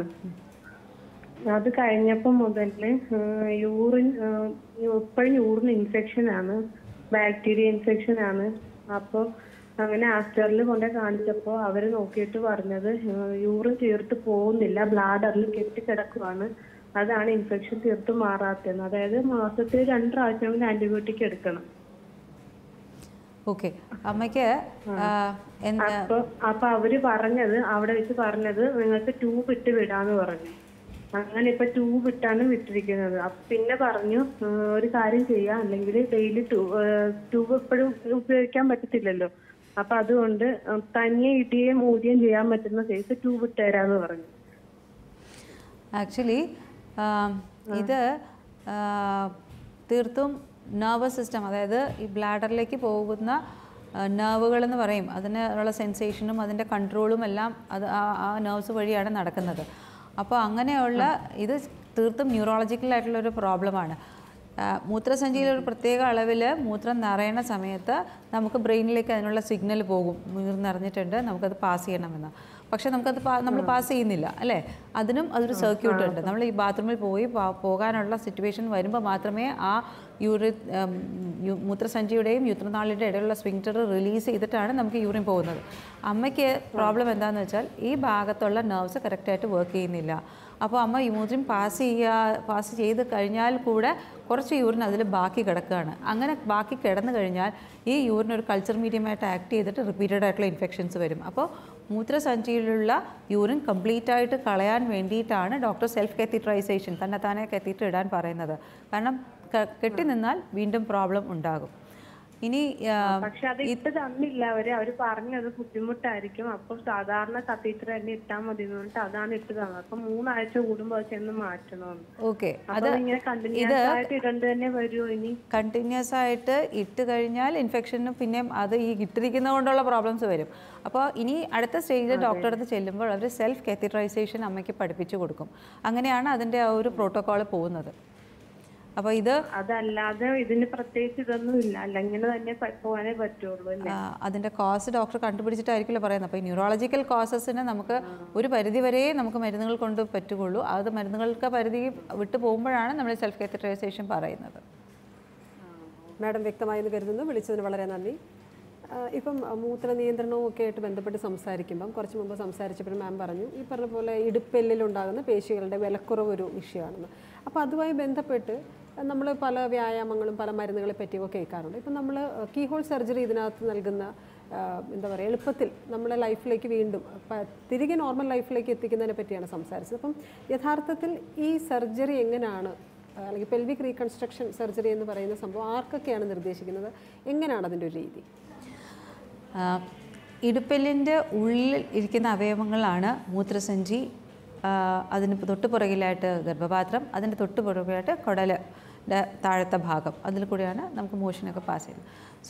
[SPEAKER 4] അത് കഴിഞ്ഞപ്പോൾ മുതല് യൂറിൻ ഇപ്പോഴും യൂറിൻ ഇൻഫെക്ഷൻ ആണ് ബാക്ടീരിയ ഇൻഫെക്ഷൻ ആണ് അപ്പോൾ അങ്ങനെ ആസ്റ്ററിൽ കൊണ്ടേ കാണിച്ചപ്പോൾ അവർ നോക്കിയിട്ട് പറഞ്ഞത് യൂറിൻ തീർത്ത് പോകുന്നില്ല ബ്ലാഡറിൽ കെട്ടിക്കിടക്കുവാണ് അതാണ് ഇൻഫെക്ഷൻ തീർത്ത് മാറാത്തതെന്ന് അതായത് മാസത്തിൽ രണ്ട് പ്രാവശ്യം ആന്റിബയോട്ടിക് എടുക്കണം
[SPEAKER 2] ഓക്കെ അമ്മയ്ക്ക് ആ, എന്ത്
[SPEAKER 4] അപ്പൊ അപ്പൊ അവര് പറഞ്ഞത് അവിടെ വെച്ച് പറഞ്ഞത് നിങ്ങൾക്ക് ട്യൂബ് ഇട്ട് വിടാന്ന് പറഞ്ഞു അങ്ങനെ ഇപ്പൊ ട്യൂബ് ഇട്ടാണ് വിട്ടിരിക്കുന്നത് അപ്പൊ പിന്നെ പറഞ്ഞു "ആ, ഒരു കാര്യം ചെയ്യാം അല്ലെങ്കിൽ ഡെയിലി ട്യൂബ് എപ്പോഴും ഉപയോഗിക്കാൻ പറ്റത്തില്ലല്ലോ അപ്പൊ അതുകൊണ്ട് തനിയെ ഇടുകയും ഊരുകയും ചെയ്യാൻ പറ്റുന്ന സൈസ് ട്യൂബ് ഇട്ട് തരാന്ന് പറഞ്ഞു
[SPEAKER 2] ആക്ച്വലി ഇത് ആ, തീർത്തും നെർവസ് സിസ്റ്റം അതായത് ഈ ബ്ലാഡറിലേക്ക് പോകുന്ന നെർവുകൾ എന്ന് പറയും അതിനുള്ള സെൻസേഷനും അതിൻ്റെ കൺട്രോളും എല്ലാം അത് ആ- ആ നെർവ്സ് വഴിയാണ് നടക്കുന്നത് അപ്പോൾ അങ്ങനെയുള്ള ഇത് തീർത്തും ന്യൂറോളജിക്കൽ ആയിട്ടുള്ളൊരു പ്രോബ്ലമാണ് മൂത്രസഞ്ചിയിൽ ഒരു പ്രത്യേക അളവിൽ മൂത്രം നിറയണ സമയത്ത് നമുക്ക് ബ്രെയിനിലേക്ക് അതിനുള്ള സിഗ്നൽ പോകും നീർ നിറഞ്ഞിട്ടുണ്ട് നമുക്കത് പാസ് ചെയ്യണമെന്ന് പക്ഷേ നമുക്കത് നമ്മൾ പാസ് ചെയ്യുന്നില്ല അല്ലേ അതിനും അതൊരു സർക്യൂട്ട് ഉണ്ട് നമ്മൾ ഈ ബാത്റൂമിൽ പോയി പാ- പോകാനുള്ള സിറ്റുവേഷൻ വരുമ്പോൾ മാത്രമേ ആ യൂറി ഉം, യു- മൂത്രസഞ്ചിയുടെയും യൂത്രനാളിയുടെ ഇടയിലുള്ള സ്വിങ്റ്റർ റിലീസ് ചെയ്തിട്ടാണ് നമുക്ക് യൂറിൻ പോകുന്നത് അമ്മയ്ക്ക് പ്രോബ്ലം എന്താണെന്ന് വെച്ചാൽ ഈ ഭാഗത്തുള്ള നെർവ്സ് കറക്റ്റായിട്ട് വർക്ക് ചെയ്യുന്നില്ല അപ്പോൾ അമ്മ യൂറിൻ പാസ് ചെയ്യുക പാസ് ചെയ്ത് കഴിഞ്ഞാൽ കൂടെ കുറച്ച് യൂറിൻ അതിൽ ബാക്കി കിടക്കുകയാണ് അങ്ങനെ ബാക്കി കിടന്നു കഴിഞ്ഞാൽ ഈ യൂറിൻ ഒരു കൾച്ചർ മീഡിയമായിട്ട് ആക്ട് ചെയ്തിട്ട് റിപ്പീറ്റഡ് ആയിട്ടുള്ള ഇൻഫെക്ഷൻസ് വരും അപ്പോൾ മൂത്രസഞ്ചിയിലുള്ള യൂറിൻ കംപ്ലീറ്റ് ആയിട്ട് കളയാൻ വേണ്ടിയിട്ടാണ് ഡോക്ടർ സെൽഫ് കെത്തിട്രൈസേഷൻ തന്നെ താനെ കെത്തിയിട്ട് ഇടാൻ പറയുന്നത് കാരണം ക- കെട്ടി നിന്നാൽ വീണ്ടും പ്രോബ്ലം ഉണ്ടാകും ഇനി ആ,
[SPEAKER 4] പക്ഷെ അത് ഇട്ട് തന്നില്ല അവര് അവര് പറഞ്ഞത് ബുദ്ധിമുട്ടായിരിക്കും അപ്പൊ സാധാരണ കത്തീറ്റർ തന്നെ ഇട്ടാൽ മതി എന്ന് പറഞ്ഞിട്ട് അതാണ് ഇട്ട് തന്നത് അപ്പൊ മൂന്നാഴ്ച കൂടുമ്പോ അത് ചെന്ന് മാറ്റണമെന്ന്
[SPEAKER 2] ഓക്കെ
[SPEAKER 4] അപ്പൊ ഇങ്ങനെ കണ്ടിന്യൂസ് ആയിട്ട് ഇടേണ്ടി തന്നെ വരുമോ ഇനി
[SPEAKER 2] കണ്ടിന്യൂസ് ആയിട്ട് ഇട്ട് കഴിഞ്ഞാൽ ഇൻഫെക്ഷനും പിന്നെയും അത് ഈ ഇട്ടിരിക്കുന്നത് കൊണ്ടുള്ള പ്രോബ്ലംസ് വരും അപ്പോൾ ഇനി അടുത്ത സ്റ്റേജിൽ ഡോക്ടറെ അടുത്ത് ചെല്ലുമ്പോൾ അവർ സെൽഫ് കെത്തിട്രൈസേഷൻ അമ്മയ്ക്ക് പഠിപ്പിച്ചു കൊടുക്കും അങ്ങനെയാണ് അതിൻ്റെ ആ ഒരു പ്രോട്ടോക്കോൾ പോകുന്നത് അപ്പോൾ ഇത്
[SPEAKER 4] അതല്ലാതെ ഇതിന് പ്രത്യേകിച്ച് ഇതൊന്നും ഇല്ല അല്ല ഇങ്ങനെ തന്നെ പ- പോകാനേ പറ്റുള്ളൂ അല്ലേ
[SPEAKER 2] ആ, അതിൻ്റെ കോസ് ഡോക്ടർ കണ്ടുപിടിച്ചിട്ടായിരിക്കില്ല പറയുന്നത് അപ്പോൾ ഈ ന്യൂറോളജിക്കൽ കോസസിന് നമുക്ക് ഒരു പരിധി വരെ നമുക്ക് മരുന്നുകൾ കൊണ്ട് പറ്റുകയുള്ളൂ അത് മരുന്നുകൾക്ക് പരിധി വിട്ടു പോകുമ്പോഴാണ് നമ്മൾ സെൽഫ് കെത്തിട്രൈസേഷൻ പറയുന്നത്
[SPEAKER 1] മാഡം വ്യക്തമായെന്ന് കരുതുന്നു വിളിച്ചതിന് വളരെ നന്ദി ആ, ഇപ്പം ആ, മൂത്ര നിയന്ത്രണവും ഒക്കെ ആയിട്ട് ബന്ധപ്പെട്ട് സംസാരിക്കുമ്പം കുറച്ച് മുമ്പ് സംസാരിച്ചപ്പോൾ മാം പറഞ്ഞു ഈ പറഞ്ഞ പോലെ ഇടുപ്പെല്ലിലുണ്ടാകുന്ന പേശികളുടെ വിലക്കുറവ് ഒരു വിഷയമാണെന്ന് അപ്പോൾ അതുമായി ബന്ധപ്പെട്ട് നമ്മൾ പല വ്യായാമങ്ങളും പല മരുന്നുകളെ പറ്റിയൊക്കെ കേൾക്കാറുണ്ട് ഇപ്പം നമ്മൾ കീഹോൾ സർജറി ഇതിനകത്ത് നൽകുന്ന ആ, എന്താ പറയുക എളുപ്പത്തിൽ നമ്മുടെ ലൈഫിലേക്ക് വീണ്ടും പ- തിരികെ നോർമൽ ലൈഫിലേക്ക് എത്തിക്കുന്നതിനെ പറ്റിയാണ് സംസാരിച്ചത് അപ്പം യഥാർത്ഥത്തിൽ ഈ സർജറി എങ്ങനെയാണ് ആ, അല്ലെങ്കിൽ പെൽവിക് റീകൺസ്ട്രക്ഷൻ സർജറി എന്ന് പറയുന്ന സംഭവം ആർക്കൊക്കെയാണ് നിർദ്ദേശിക്കുന്നത് എങ്ങനെയാണ് അതിൻ്റെ ഒരു രീതി
[SPEAKER 2] ആ, ഇടുപ്പെല്ലിൻ്റെ ഉള്ളിൽ ഇരിക്കുന്ന അവയവങ്ങളാണ് മൂത്രസഞ്ചി ആ, അതിന് തൊട്ട് പുറകിലായിട്ട് ഗർഭപാത്രം അതിൻ്റെ തൊട്ട് പുറകിലായിട്ട് കുടൽ താഴത്തെ ഭാഗം അതിൽ കൂടെയാണ് നമുക്ക് മോഷനൊക്കെ പാസ് ചെയ്യുന്നത് സോ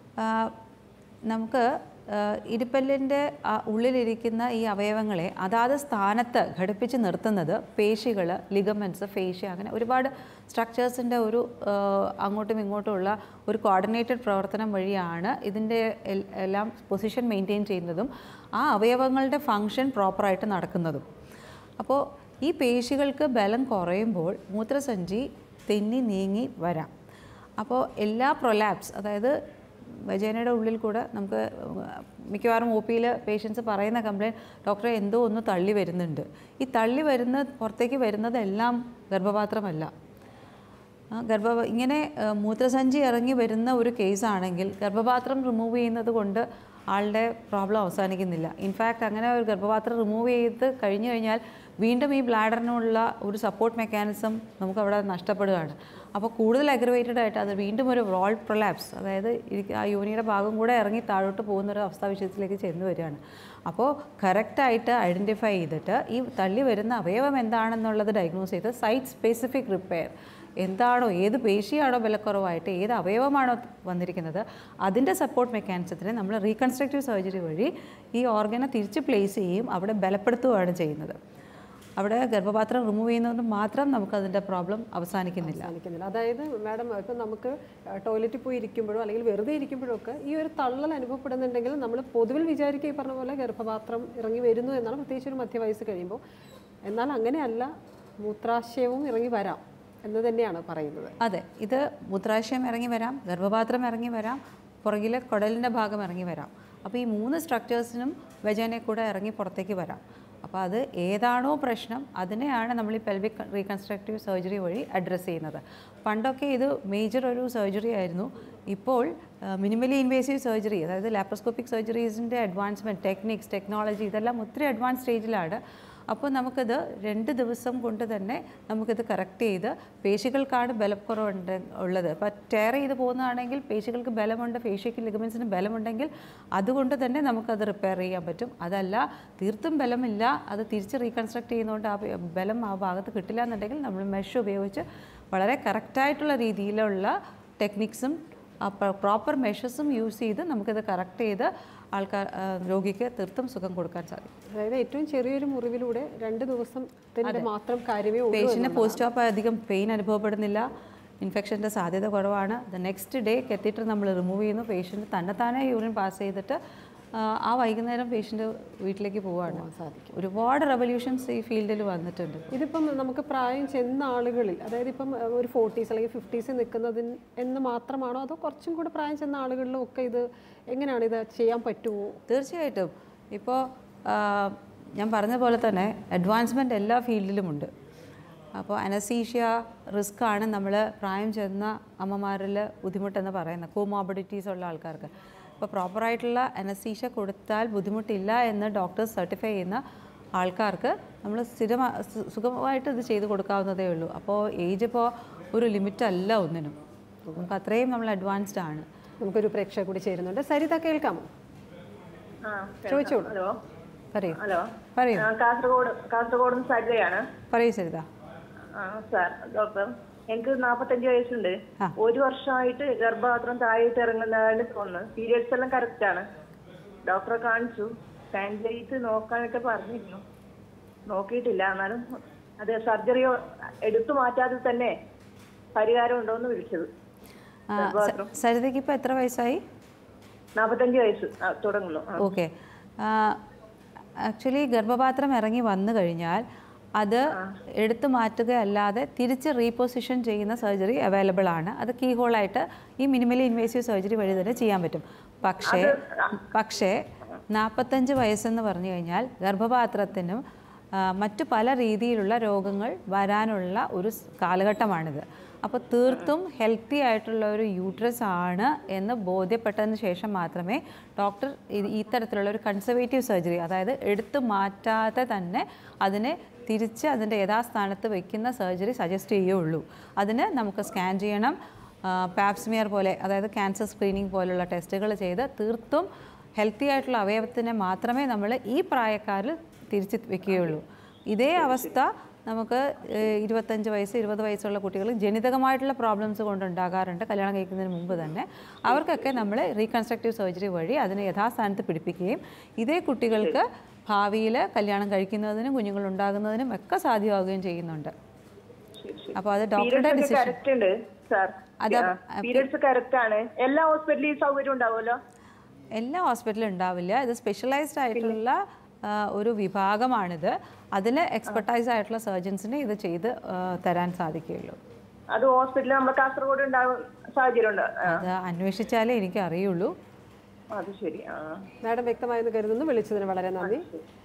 [SPEAKER 2] നമുക്ക് ആ, ഇടുപ്പല്ലിൻ്റെ ആ ഉള്ളിലിരിക്കുന്ന ഈ അവയവങ്ങളെ അതാത് സ്ഥാനത്ത് ഘടിപ്പിച്ച് നിർത്തുന്നത് പേശികൾ ലിഗമെൻറ്റ്സ് ഫേഷ്യ അങ്ങനെ ഒരുപാട് സ്ട്രക്ചേഴ്സിൻ്റെ ഒരു ആ, അങ്ങോട്ടും ഇങ്ങോട്ടുമുള്ള ഒരു കോർഡിനേറ്റഡ് പ്രവർത്തനം വഴിയാണ് ഇതിൻ്റെ എൽ- എല്ലാം പൊസിഷൻ മെയിൻറ്റെയിൻ ചെയ്യുന്നതും ആ അവയവങ്ങളുടെ ഫങ്ഷൻ പ്രോപ്പറായിട്ട് നടക്കുന്നതും അപ്പോൾ ഈ പേശികൾക്ക് ബലം കുറയുമ്പോൾ മൂത്രസഞ്ചി തെന്നി നീങ്ങി വരാം അപ്പോൾ എല്ലാ പ്രൊലാപ്സ് അതായത് വജേനയുടെ ഉള്ളിൽ കൂടെ നമുക്ക് മിക്കവാറും ഒ പിയിൽ പേഷ്യൻസ് പറയുന്ന കംപ്ലയിൻറ്റ് ഡോക്ടറെ എന്തോ ഒന്ന് തള്ളി വരുന്നുണ്ട് ഈ തള്ളി വരുന്ന പുറത്തേക്ക് വരുന്നതെല്ലാം ഗർഭപാത്രമല്ല ആ, ഗർഭ ഇങ്ങനെ ആ, മൂത്രസഞ്ചി ഇറങ്ങി വരുന്ന ഒരു കേസാണെങ്കിൽ ഗർഭപാത്രം റിമൂവ് ചെയ്യുന്നത് കൊണ്ട് ആളുടെ പ്രോബ്ലം അവസാനിക്കുന്നില്ല ഇൻഫാക്റ്റ് അങ്ങനെ ഒരു ഗർഭപാത്രം റിമൂവ് ചെയ്ത് കഴിഞ്ഞു കഴിഞ്ഞാൽ വീണ്ടും ഈ ബ്ലാഡറിനുള്ള ഒരു സപ്പോർട്ട് മെക്കാനിസം നമുക്ക് അവിടെ നഷ്ടപ്പെടുകയാണ് അപ്പോൾ കൂടുതൽ അഗ്രവേറ്റഡ് ആയിട്ട് അത് വീണ്ടും ഒരു റോൾ പ്രൊലാപ്സ് അതായത് ഇരിക്ക- ആ യൂണിയുടെ ഭാഗം കൂടെ ഇറങ്ങി താഴോട്ട് പോകുന്ന ഒരു അവസ്ഥാവിശേഷത്തിലേക്ക് ചെന്ന് വരികയാണ് അപ്പോൾ കറക്റ്റായിട്ട് ഐഡൻറ്റിഫൈ ചെയ്തിട്ട് ഈ തള്ളി വരുന്ന അവയവം എന്താണെന്നുള്ളത് ഡയഗ്നോസ് ചെയ്ത് സൈറ്റ് സ്പെസിഫിക് റിപ്പയർ എന്താണോ ഏത് പേശിയാണോ ബലക്കുറവായിട്ട് ഏത് അവയവമാണോ വന്നിരിക്കുന്നത് അതിൻ്റെ സപ്പോർട്ട് മെക്കാനിസത്തിന് നമ്മൾ റീകൺസ്ട്രക്റ്റീവ് സർജറി വഴി ഈ ഓർഗനെ തിരിച്ച് പ്ലേസ് ചെയ്യും അവിടെ ബലപ്പെടുത്തുകയാണ് ചെയ്യുന്നത് അവിടെ ഗർഭപാത്രം റിമൂവ് ചെയ്യുന്നതുകൊണ്ട് മാത്രം നമുക്കതിൻ്റെ പ്രോബ്ലം അവസാനിക്കുന്നില്ല
[SPEAKER 1] കാണിക്കുന്നില്ല അതായത് മാഡം ഇപ്പം നമുക്ക് ടോയ്ലറ്റിൽ പോയി ഇരിക്കുമ്പോഴോ അല്ലെങ്കിൽ വെറുതെ ഇരിക്കുമ്പോഴോ ഒക്കെ ഈ ഒരു തള്ളൽ അനുഭവപ്പെടുന്നുണ്ടെങ്കിൽ നമ്മൾ പൊതുവിൽ വിചാരിക്കുക ഈ പറഞ്ഞ പോലെ ഗർഭപാത്രം ഇറങ്ങി വരുന്നു എന്നാണ് പ്രത്യേകിച്ച് ഒരു മധ്യവയസ്സ് കഴിയുമ്പോൾ എന്നാൽ അങ്ങനെയല്ല മൂത്രാശയവും ഇറങ്ങി വരാം എന്ന് തന്നെയാണ് പറയുന്നത്
[SPEAKER 2] അതെ ഇത് മൂത്രാശയം ഇറങ്ങി വരാം ഗർഭപാത്രം ഇറങ്ങി വരാം പുറകിലെ കുടലിൻ്റെ ഭാഗം ഇറങ്ങി വരാം അപ്പോൾ ഈ മൂന്ന് സ്ട്രക്ചേഴ്സിനും വെജനെ കൂടെ ഇറങ്ങി പുറത്തേക്ക് വരാം അപ്പോൾ അത് ഏതാണോ പ്രശ്നം അതിനെയാണ് നമ്മൾ ഈ പെൽവിക് റീകൺസ്ട്രക്റ്റീവ് സർജറി വഴി അഡ്രസ്സ് ചെയ്യുന്നത് പണ്ടൊക്കെ ഇത് മേജർ ഒരു സർജറി ആയിരുന്നു ഇപ്പോൾ മിനിമലി ഇൻവേസീവ് സർജറി അതായത് ലാപ്രോസ്കോപ്പിക് സർജറീസിൻ്റെ അഡ്വാൻസ്മെൻറ്റ് ടെക്നിക്സ് ടെക്നോളജി ഇതെല്ലാം ഒത്തിരി അഡ്വാൻസ് സ്റ്റേജിലാണ് അപ്പോൾ നമുക്കിത് രണ്ട് ദിവസം കൊണ്ട് തന്നെ നമുക്കിത് കറക്റ്റ് ചെയ്ത് പേശികൾക്കാണ് ബലക്കുറവുണ്ട് ഉള്ളത് അപ്പോൾ ടയർ ചെയ്ത് പോകുന്നതാണെങ്കിൽ പേശികൾക്ക് ബലമുണ്ട് പേശിക്ക് ലിഗമെൻസിന് ബലമുണ്ടെങ്കിൽ അതുകൊണ്ട് തന്നെ നമുക്കത് റിപ്പയർ ചെയ്യാൻ പറ്റും അതല്ല തീർത്തും ബലമില്ല അത് തിരിച്ച് റീകൺസ്ട്രക്ട് ചെയ്യുന്നതുകൊണ്ട് ആ ബ- ബലം ആ ഭാഗത്ത് കിട്ടില്ല എന്നുണ്ടെങ്കിൽ നമ്മൾ മെഷ് ഉപയോഗിച്ച് വളരെ കറക്റ്റായിട്ടുള്ള രീതിയിലുള്ള ടെക്നിക്സും പ്രോപ്പർ മെഷേഴ്സും യൂസ് ചെയ്ത് നമുക്കിത് കറക്റ്റ് ചെയ്ത് ആൾക്കാർ ആ, രോഗിക്ക് തീർത്തും സുഖം കൊടുക്കാൻ സാധിക്കും
[SPEAKER 1] അതായത് ഏറ്റവും ചെറിയൊരു മുറിവിലൂടെ രണ്ട് ദിവസത്തിൻ്റെ മാത്രം കാര്യമേ ഉള്ളൂ
[SPEAKER 2] പേഷ്യൻറ്റിന് പോസ്റ്റ് ഓപ്പ് അധികം പെയിൻ അനുഭവപ്പെടുന്നില്ല ഇൻഫെക്ഷൻ്റെ സാധ്യത കുറവാണ് ദ നെക്സ്റ്റ് ഡേ കെത്തിയിട്ട് നമ്മൾ റിമൂവ് ചെയ്യുന്നു പേഷ്യൻറ്റ് തന്നെത്താനെ യൂറിൻ പാസ് ചെയ്തിട്ട് ആ, ആ വൈകുന്നേരം പേഷ്യൻ്റ് വീട്ടിലേക്ക് പോവുകയാണ്
[SPEAKER 1] സാധിക്കും
[SPEAKER 2] ഒരുപാട് റെവല്യൂഷൻസ് ഈ ഫീൽഡിൽ വന്നിട്ടുണ്ട്
[SPEAKER 1] ഇതിപ്പം നമുക്ക് പ്രായം ചെന്ന ആളുകളിൽ അതായത് ഇപ്പം അഹ്, ഒരു ഫോർട്ടീസ് അല്ലെങ്കിൽ ഫിഫ്റ്റീസിൽ നിൽക്കുന്നതിന് എന്ന് മാത്രമാണോ അതോ കുറച്ചും കൂടെ പ്രായം ചെന്ന ആളുകളിലും ഒക്കെ ഇത് എങ്ങനെയാണ് ഇത് ചെയ്യാൻ പറ്റുമോ
[SPEAKER 2] തീർച്ചയായിട്ടും ഇപ്പോൾ ഞാൻ പറഞ്ഞ പോലെ തന്നെ അഡ്വാൻസ്മെൻറ്റ് എല്ലാ ഫീൽഡിലുമുണ്ട് അപ്പോൾ അനസീഷ്യ റിസ്ക് ആണ് നമ്മൾ പ്രായം ചെന്ന അമ്മമാരിൽ ബുദ്ധിമുട്ടെന്ന് പറയുന്നത് കോമോബിഡിറ്റീസ് ഉള്ള ആൾക്കാർക്ക് അപ്പോൾ പ്രോപ്പറായിട്ടുള്ള അനസീഷ്യ കൊടുത്താൽ ബുദ്ധിമുട്ടില്ല എന്ന് ഡോക്ടേഴ്സ് സർട്ടിഫൈ ചെയ്യുന്ന ആൾക്കാർക്ക് നമ്മൾ സ്ഥിരമാ സു- സുഗമമായിട്ട് ഇത് ചെയ്ത് കൊടുക്കാവുന്നതേ ഉള്ളൂ അപ്പോൾ ഏജ് ഇപ്പോൾ ഒരു ലിമിറ്റ് അല്ല ഒന്നിനും നമുക്ക് അത്രയും നമ്മൾ അഡ്വാൻസ്ഡ് ആണ്
[SPEAKER 1] നമുക്കൊരു പ്രേക്ഷക കൂടി ചേരുന്നുണ്ട് സരിത കേൾക്കാമോ
[SPEAKER 5] ആ,
[SPEAKER 1] ചോദിച്ചോളൂ
[SPEAKER 5] ഹലോ
[SPEAKER 2] പറയൂ
[SPEAKER 5] ഹലോ
[SPEAKER 2] പറയൂ
[SPEAKER 5] ആ, കാസർഗോഡ് കാസർഗോഡ് നിന്ന് സരിതയാണ്
[SPEAKER 2] പറയൂ സരിത
[SPEAKER 5] ആ സാർ ഡോക്ടർ എനിക്ക് നാപ്പത്തഞ്ച് വയസ്സുണ്ട്
[SPEAKER 2] ആ.
[SPEAKER 5] ഒരു വർഷമായിട്ട് ഗർഭപാത്രം താഴേട്ട് ഇറങ്ങുന്നതാണ് തോന്നുന്നത് പീരിയഡ്സ് എല്ലാം കറക്റ്റ് ആണ് ഡോക്ടറെ കാണിച്ചു സ്കാൻ ചെയ്ത് നോക്കാനൊക്കെ പറഞ്ഞിരുന്നു നോക്കിയിട്ടില്ല എന്നാലും അത് സർജറി എടുത്തു മാറ്റാതെ തന്നെ പരിഹാരം ഉണ്ടോന്ന് വിളിച്ചത്
[SPEAKER 2] ആ, സ- സരിതയ്ക്ക് ഇപ്പോൾ എത്ര വയസ്സായി
[SPEAKER 5] നാപ്പത്തഞ്ച് വയസ്സ് ആ, തുടങ്ങുന്നു ആ.
[SPEAKER 2] ഓക്കെ ആക്ച്വലി ഗർഭപാത്രം ഇറങ്ങി വന്നു കഴിഞ്ഞാൽ അത് എടുത്തു മാറ്റുകയല്ലാതെ തിരിച്ച് റീപൊസിഷൻ ചെയ്യുന്ന സർജറി അവൈലബിൾ ആണ് അത് കീ ഹോളായിട്ട് ഈ മിനിമലി ഇൻവേസീവ് സർജറി വഴി തന്നെ ചെയ്യാൻ പറ്റും പക്ഷേ പക്ഷേ നാൽപ്പത്തഞ്ച് വയസ്സെന്ന് പറഞ്ഞു കഴിഞ്ഞാൽ ഗർഭപാത്രത്തിനും ആ, മറ്റു പല രീതിയിലുള്ള രോഗങ്ങൾ വരാനുള്ള ഒരു സ് കാലഘട്ടമാണിത് അപ്പോൾ തീർത്തും ഹെൽത്തി ആയിട്ടുള്ള ഒരു യൂട്രസ് ആണ് എന്ന് ബോധ്യപ്പെട്ടതിന് ശേഷം മാത്രമേ ഡോക്ടർ ഇത് ഈ തരത്തിലുള്ള ഒരു കൺസർവേറ്റീവ് സർജറി അതായത് എടുത്തു മാറ്റാതെ തന്നെ അതിനെ തിരിച്ച് അതിൻ്റെ യഥാസ്ഥാനത്ത് വയ്ക്കുന്ന സർജറി സജസ്റ്റ് ചെയ്യുകയുള്ളൂ അതിന് നമുക്ക് സ്കാൻ ചെയ്യണം പാപ്സ്മിയർ പോലെ അതായത് ക്യാൻസർ സ്ക്രീനിങ് പോലുള്ള ടെസ്റ്റുകൾ ചെയ്ത് തീർത്തും ഹെൽത്തി ആയിട്ടുള്ള അവയവത്തിനെ മാത്രമേ നമ്മൾ ഈ പ്രായക്കാരിൽ തിരിച്ച് വെക്കുകയുള്ളൂ ഇതേ അവസ്ഥ നമുക്ക് ഏഹ്, ഇരുപത്തഞ്ച് വയസ്സ് ഇരുപത് വയസ്സുള്ള കുട്ടികൾ ജനിതകമായിട്ടുള്ള പ്രോബ്ലംസ് കൊണ്ടുണ്ടാകാറുണ്ട് കല്യാണം കഴിക്കുന്നതിന് മുമ്പ് തന്നെ അവർക്കൊക്കെ നമ്മൾ റീകൺസ്ട്രക്റ്റീവ് സർജറി വഴി അതിനെ യഥാസ്ഥാനത്ത് പിടിപ്പിക്കുകയും ഇതേ കുട്ടികൾക്ക് ഭാവിയിൽ കല്യാണം കഴിക്കുന്നതിനും കുഞ്ഞുങ്ങൾ ഉണ്ടാകുന്നതിനും ഒക്കെ സാധ്യമാവുകയും ചെയ്യുന്നുണ്ട് അപ്പോൾ അത് ഡോക്ടറുടെ
[SPEAKER 5] പീരിയഡ്സ്
[SPEAKER 2] ഡിസിഷൻ
[SPEAKER 5] കറക്റ്റ് ഉണ്ട് സാർ
[SPEAKER 2] അത്
[SPEAKER 5] പീരിയഡ്സ് കറക്റ്റ് ആണ് എല്ലാ ഹോസ്പിറ്റലിൽ സൗകര്യം ഉണ്ടാവുമല്ലോ
[SPEAKER 2] എല്ലാ ഹോസ്പിറ്റലും ഉണ്ടാവില്ല ഇത് സ്പെഷ്യലൈസ്ഡ് ആയിട്ടുള്ള ആ, ഒരു വിഭാഗമാണിത് അതിൽ എക്സ്പെർട്ടൈസ് ആയിട്ടുള്ള സർജൻസിന് ഇത് ചെയ്ത് ആ, തരാൻ സാധിക്കുകയുള്ളൂ
[SPEAKER 5] അത് ഹോസ്പിറ്റലിൽ നമ്മുടെ കാസർഗോഡ് ഉണ്ടാവും സാഹചര്യം ഉണ്ട് ആ,
[SPEAKER 2] അത് അന്വേഷിച്ചാലേ എനിക്ക് അറിയുള്ളൂ
[SPEAKER 5] അത് ശരി ആ
[SPEAKER 1] മാഡം വ്യക്തമായെന്ന് കരുതുന്നു വിളിച്ചതിന് വളരെ നന്ദി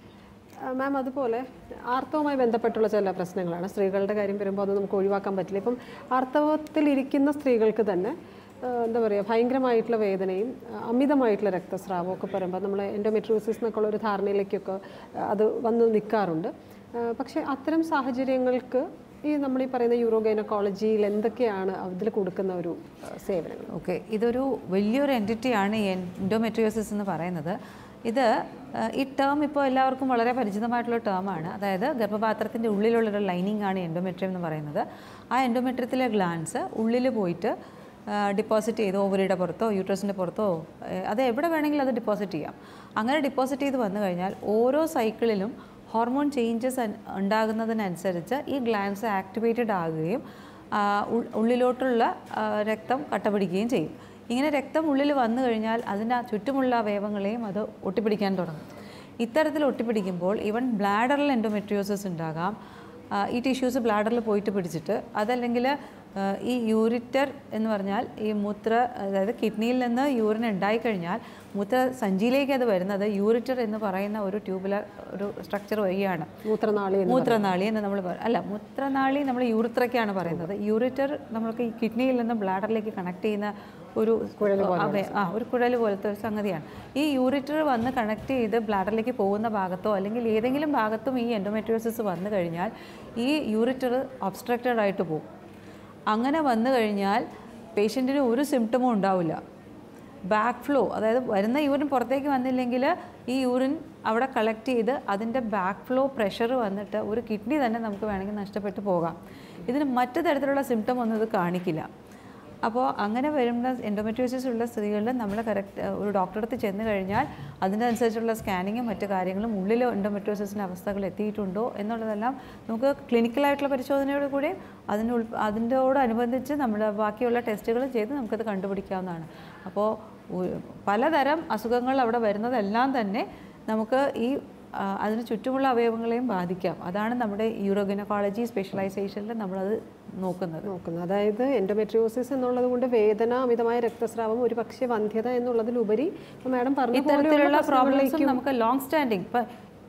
[SPEAKER 1] ആ, മാം അതുപോലെ ആർത്തവവുമായി ബന്ധപ്പെട്ടുള്ള ചില പ്രശ്നങ്ങളാണ് സ്ത്രീകളുടെ കാര്യം വരുമ്പോൾ അത് നമുക്ക് ഒഴിവാക്കാൻ പറ്റില്ല ഇപ്പം ആർത്തവത്തിലിരിക്കുന്ന സ്ത്രീകൾക്ക് തന്നെ ആ, എന്താ പറയുക ഭയങ്കരമായിട്ടുള്ള വേദനയും ആ, അമിതമായിട്ടുള്ള രക്തസ്രാവവും ഒക്കെ വരുമ്പോൾ നമ്മൾ എൻഡോമെട്രോസിസ് എന്നൊക്കെയുള്ള ഒരു ധാരണയിലേക്കൊക്കെ ആ, അത് വന്ന് നിൽക്കാറുണ്ട് ആ, പക്ഷേ അത്തരം സാഹചര്യങ്ങൾക്ക് ഈ നമ്മൾ ഈ പറയുന്ന യൂറോ ഗൈനക്കോളജിയിൽ എന്തൊക്കെയാണ് അതിൽ കൊടുക്കുന്ന ഒരു ആ, സേവനങ്ങൾ
[SPEAKER 2] ഓക്കെ ഇതൊരു വലിയൊരു എൻറ്റിറ്റിയാണ് ഈ എൻഡോമെട്രിയോസിസ് എന്ന് പറയുന്നത് ഇത് ആ, ഈ ടേം ഇപ്പോൾ എല്ലാവർക്കും വളരെ പരിചിതമായിട്ടുള്ള ടേമാണ് അതായത് ഗർഭപാത്രത്തിൻ്റെ ഉള്ളിലുള്ളൊരു ലൈനിങ് ആണ് എൻഡോമെട്രിയം എന്ന് പറയുന്നത് ആ എൻഡോമെട്രിയത്തിലെ ഗ്ലാൻസ് ഉള്ളിൽ പോയിട്ട് ഡിപ്പോസിറ്റ് ചെയ്ത് ഓവറിയുടെ പുറത്തോ യൂട്രസിൻ്റെ പുറത്തോ ഏ, അത് എവിടെ വേണമെങ്കിലും അത് ഡിപ്പോസിറ്റ് ചെയ്യാം അങ്ങനെ ഡിപ്പോസിറ്റ് ചെയ്ത് വന്നു കഴിഞ്ഞാൽ ഓരോ സൈക്കിളിലും ഹോർമോൺ ചേഞ്ചസ് ഉണ്ടാകുന്നതിനനുസരിച്ച് ഈ ഗ്ലാൻസ് ആക്ടിവേറ്റഡ് ആകുകയും ആ, ഉൾ- ഉള്ളിലോട്ടുള്ള ആ, രക്തം കട്ടപിടിക്കുകയും ചെയ്യും ഇങ്ങനെ രക്തം ഉള്ളിൽ വന്നു കഴിഞ്ഞാൽ അതിൻ്റെ ചുറ്റുമുള്ള അവയവങ്ങളെയും അത് ഒട്ടിപ്പിടിക്കാൻ തുടങ്ങും ഇത്തരത്തിൽ ഒട്ടിപ്പിടിക്കുമ്പോൾ ഈവൻ ബ്ലാഡറിൽ എൻഡോമെട്രിയോസിസ് ഉണ്ടാകാം ആ, ഈ ടിഷ്യൂസ് ബ്ലാഡറിൽ പോയിട്ട് പിടിച്ചിട്ട് അതല്ലെങ്കിൽ ആ, ഈ യൂറിറ്റർ എന്ന് പറഞ്ഞാൽ ഈ മൂത്ര അതായത് കിഡ്നിയിൽ നിന്ന് യൂറിൻ ഉണ്ടായിക്കഴിഞ്ഞാൽ മൂത്ര സഞ്ചിയിലേക്ക് അത് വരുന്നത് യൂറിറ്റർ എന്ന് പറയുന്ന ഒരു ട്യൂബുലർ ഒരു സ്ട്രക്ചർ വഴിയാണ്
[SPEAKER 1] മൂത്രനാളി എന്ന്
[SPEAKER 2] മൂത്രനാളി എന്ന് നമ്മൾ പറ- അല്ല മൂത്രനാളി നമ്മൾ യൂറിത്രയ്ക്കാണ് പറയുന്നത് യൂറിറ്റർ നമ്മൾക്ക് ഈ കിഡ്നിയിൽ നിന്ന് ബ്ലാഡറിലേക്ക് കണക്ട് ചെയ്യുന്ന ഒരു അതെ ആ ഒരു കുഴൽ പോലത്തെ ഒരു സംഗതിയാണ് ഈ യൂറിറ്റർ വന്ന് കണക്ട് ചെയ്ത് ബ്ലാഡറിലേക്ക് പോകുന്ന ഭാഗത്തോ അല്ലെങ്കിൽ ഏതെങ്കിലും ഭാഗത്തും ഈ എൻഡോമെട്രിയോസിസ് വന്നു കഴിഞ്ഞാൽ ഈ യൂറിറ്റർ ഒബ്സ്ട്രക്റ്റഡ് ആയിട്ട് പോകും അങ്ങനെ വന്നു കഴിഞ്ഞാൽ പേഷ്യൻറ്റിന് ഒരു സിംറ്റമും ഉണ്ടാവില്ല ബാക്ക് ഫ്ലോ അതായത് വരുന്ന യൂറിൻ പുറത്തേക്ക് വന്നില്ലെങ്കിൽ ഈ യൂറിൻ അവിടെ കളക്ട് ചെയ്ത് അതിൻ്റെ ബാക്ക് ഫ്ലോ പ്രഷർ വന്നിട്ട് ഒരു കിഡ്നി തന്നെ നമുക്ക് വേണമെങ്കിൽ നഷ്ടപ്പെട്ടു പോകാം ഇതിന് മറ്റു തരത്തിലുള്ള സിംറ്റം ഒന്നും ഇത് കാണിക്കില്ല അപ്പോൾ അങ്ങനെ വരുന്ന എൻഡോമെട്രിയോസിസ് ഉള്ള സ്ത്രീകളിൽ നമ്മൾ കറക്റ്റ് ഒരു ഡോക്ടറെ അടുത്ത് ചെന്ന് കഴിഞ്ഞാൽ അതിനനുസരിച്ചുള്ള സ്കാനിങ്ങും മറ്റു കാര്യങ്ങളും ഉള്ളിൽ എൻഡോമെട്രിയോസിസിൻ്റെ അവസ്ഥകൾ എത്തിയിട്ടുണ്ടോ എന്നുള്ളതെല്ലാം നമുക്ക് ക്ലിനിക്കലായിട്ടുള്ള പരിശോധനയോട് കൂടി അതിന് ഉൾ അതിൻ്റെയോടനുബന്ധിച്ച് നമ്മൾ ബാക്കിയുള്ള ടെസ്റ്റുകൾ ചെയ്ത് നമുക്കത് കണ്ടുപിടിക്കാവുന്നതാണ് അപ്പോൾ ഒരു- പലതരം അസുഖങ്ങൾ അവിടെ വരുന്നതെല്ലാം തന്നെ നമുക്ക് ഈ ആ, അതിന് ചുറ്റുമുള്ള അവയവങ്ങളെയും ബാധിക്കാം അതാണ് നമ്മുടെ യൂറോഗിനക്കോളജി സ്പെഷ്യലൈസേഷനിൽ നമ്മളത് നോക്കുന്നത്
[SPEAKER 1] നോക്കുന്നത് അതായത് എൻഡോമെട്രിയോസിസ് എന്നുള്ളത് കൊണ്ട് വേദന അമിതമായ രക്തസ്രാവം ഒരു പക്ഷേ വന്ധ്യത എന്നുള്ളതിലുപരി ഇപ്പൊ മാഡം പറഞ്ഞ
[SPEAKER 2] ഇത്തരത്തിലുള്ള പ്രോബ്ലംസും നമുക്ക് ലോങ് സ്റ്റാൻഡിങ് ഇപ്പം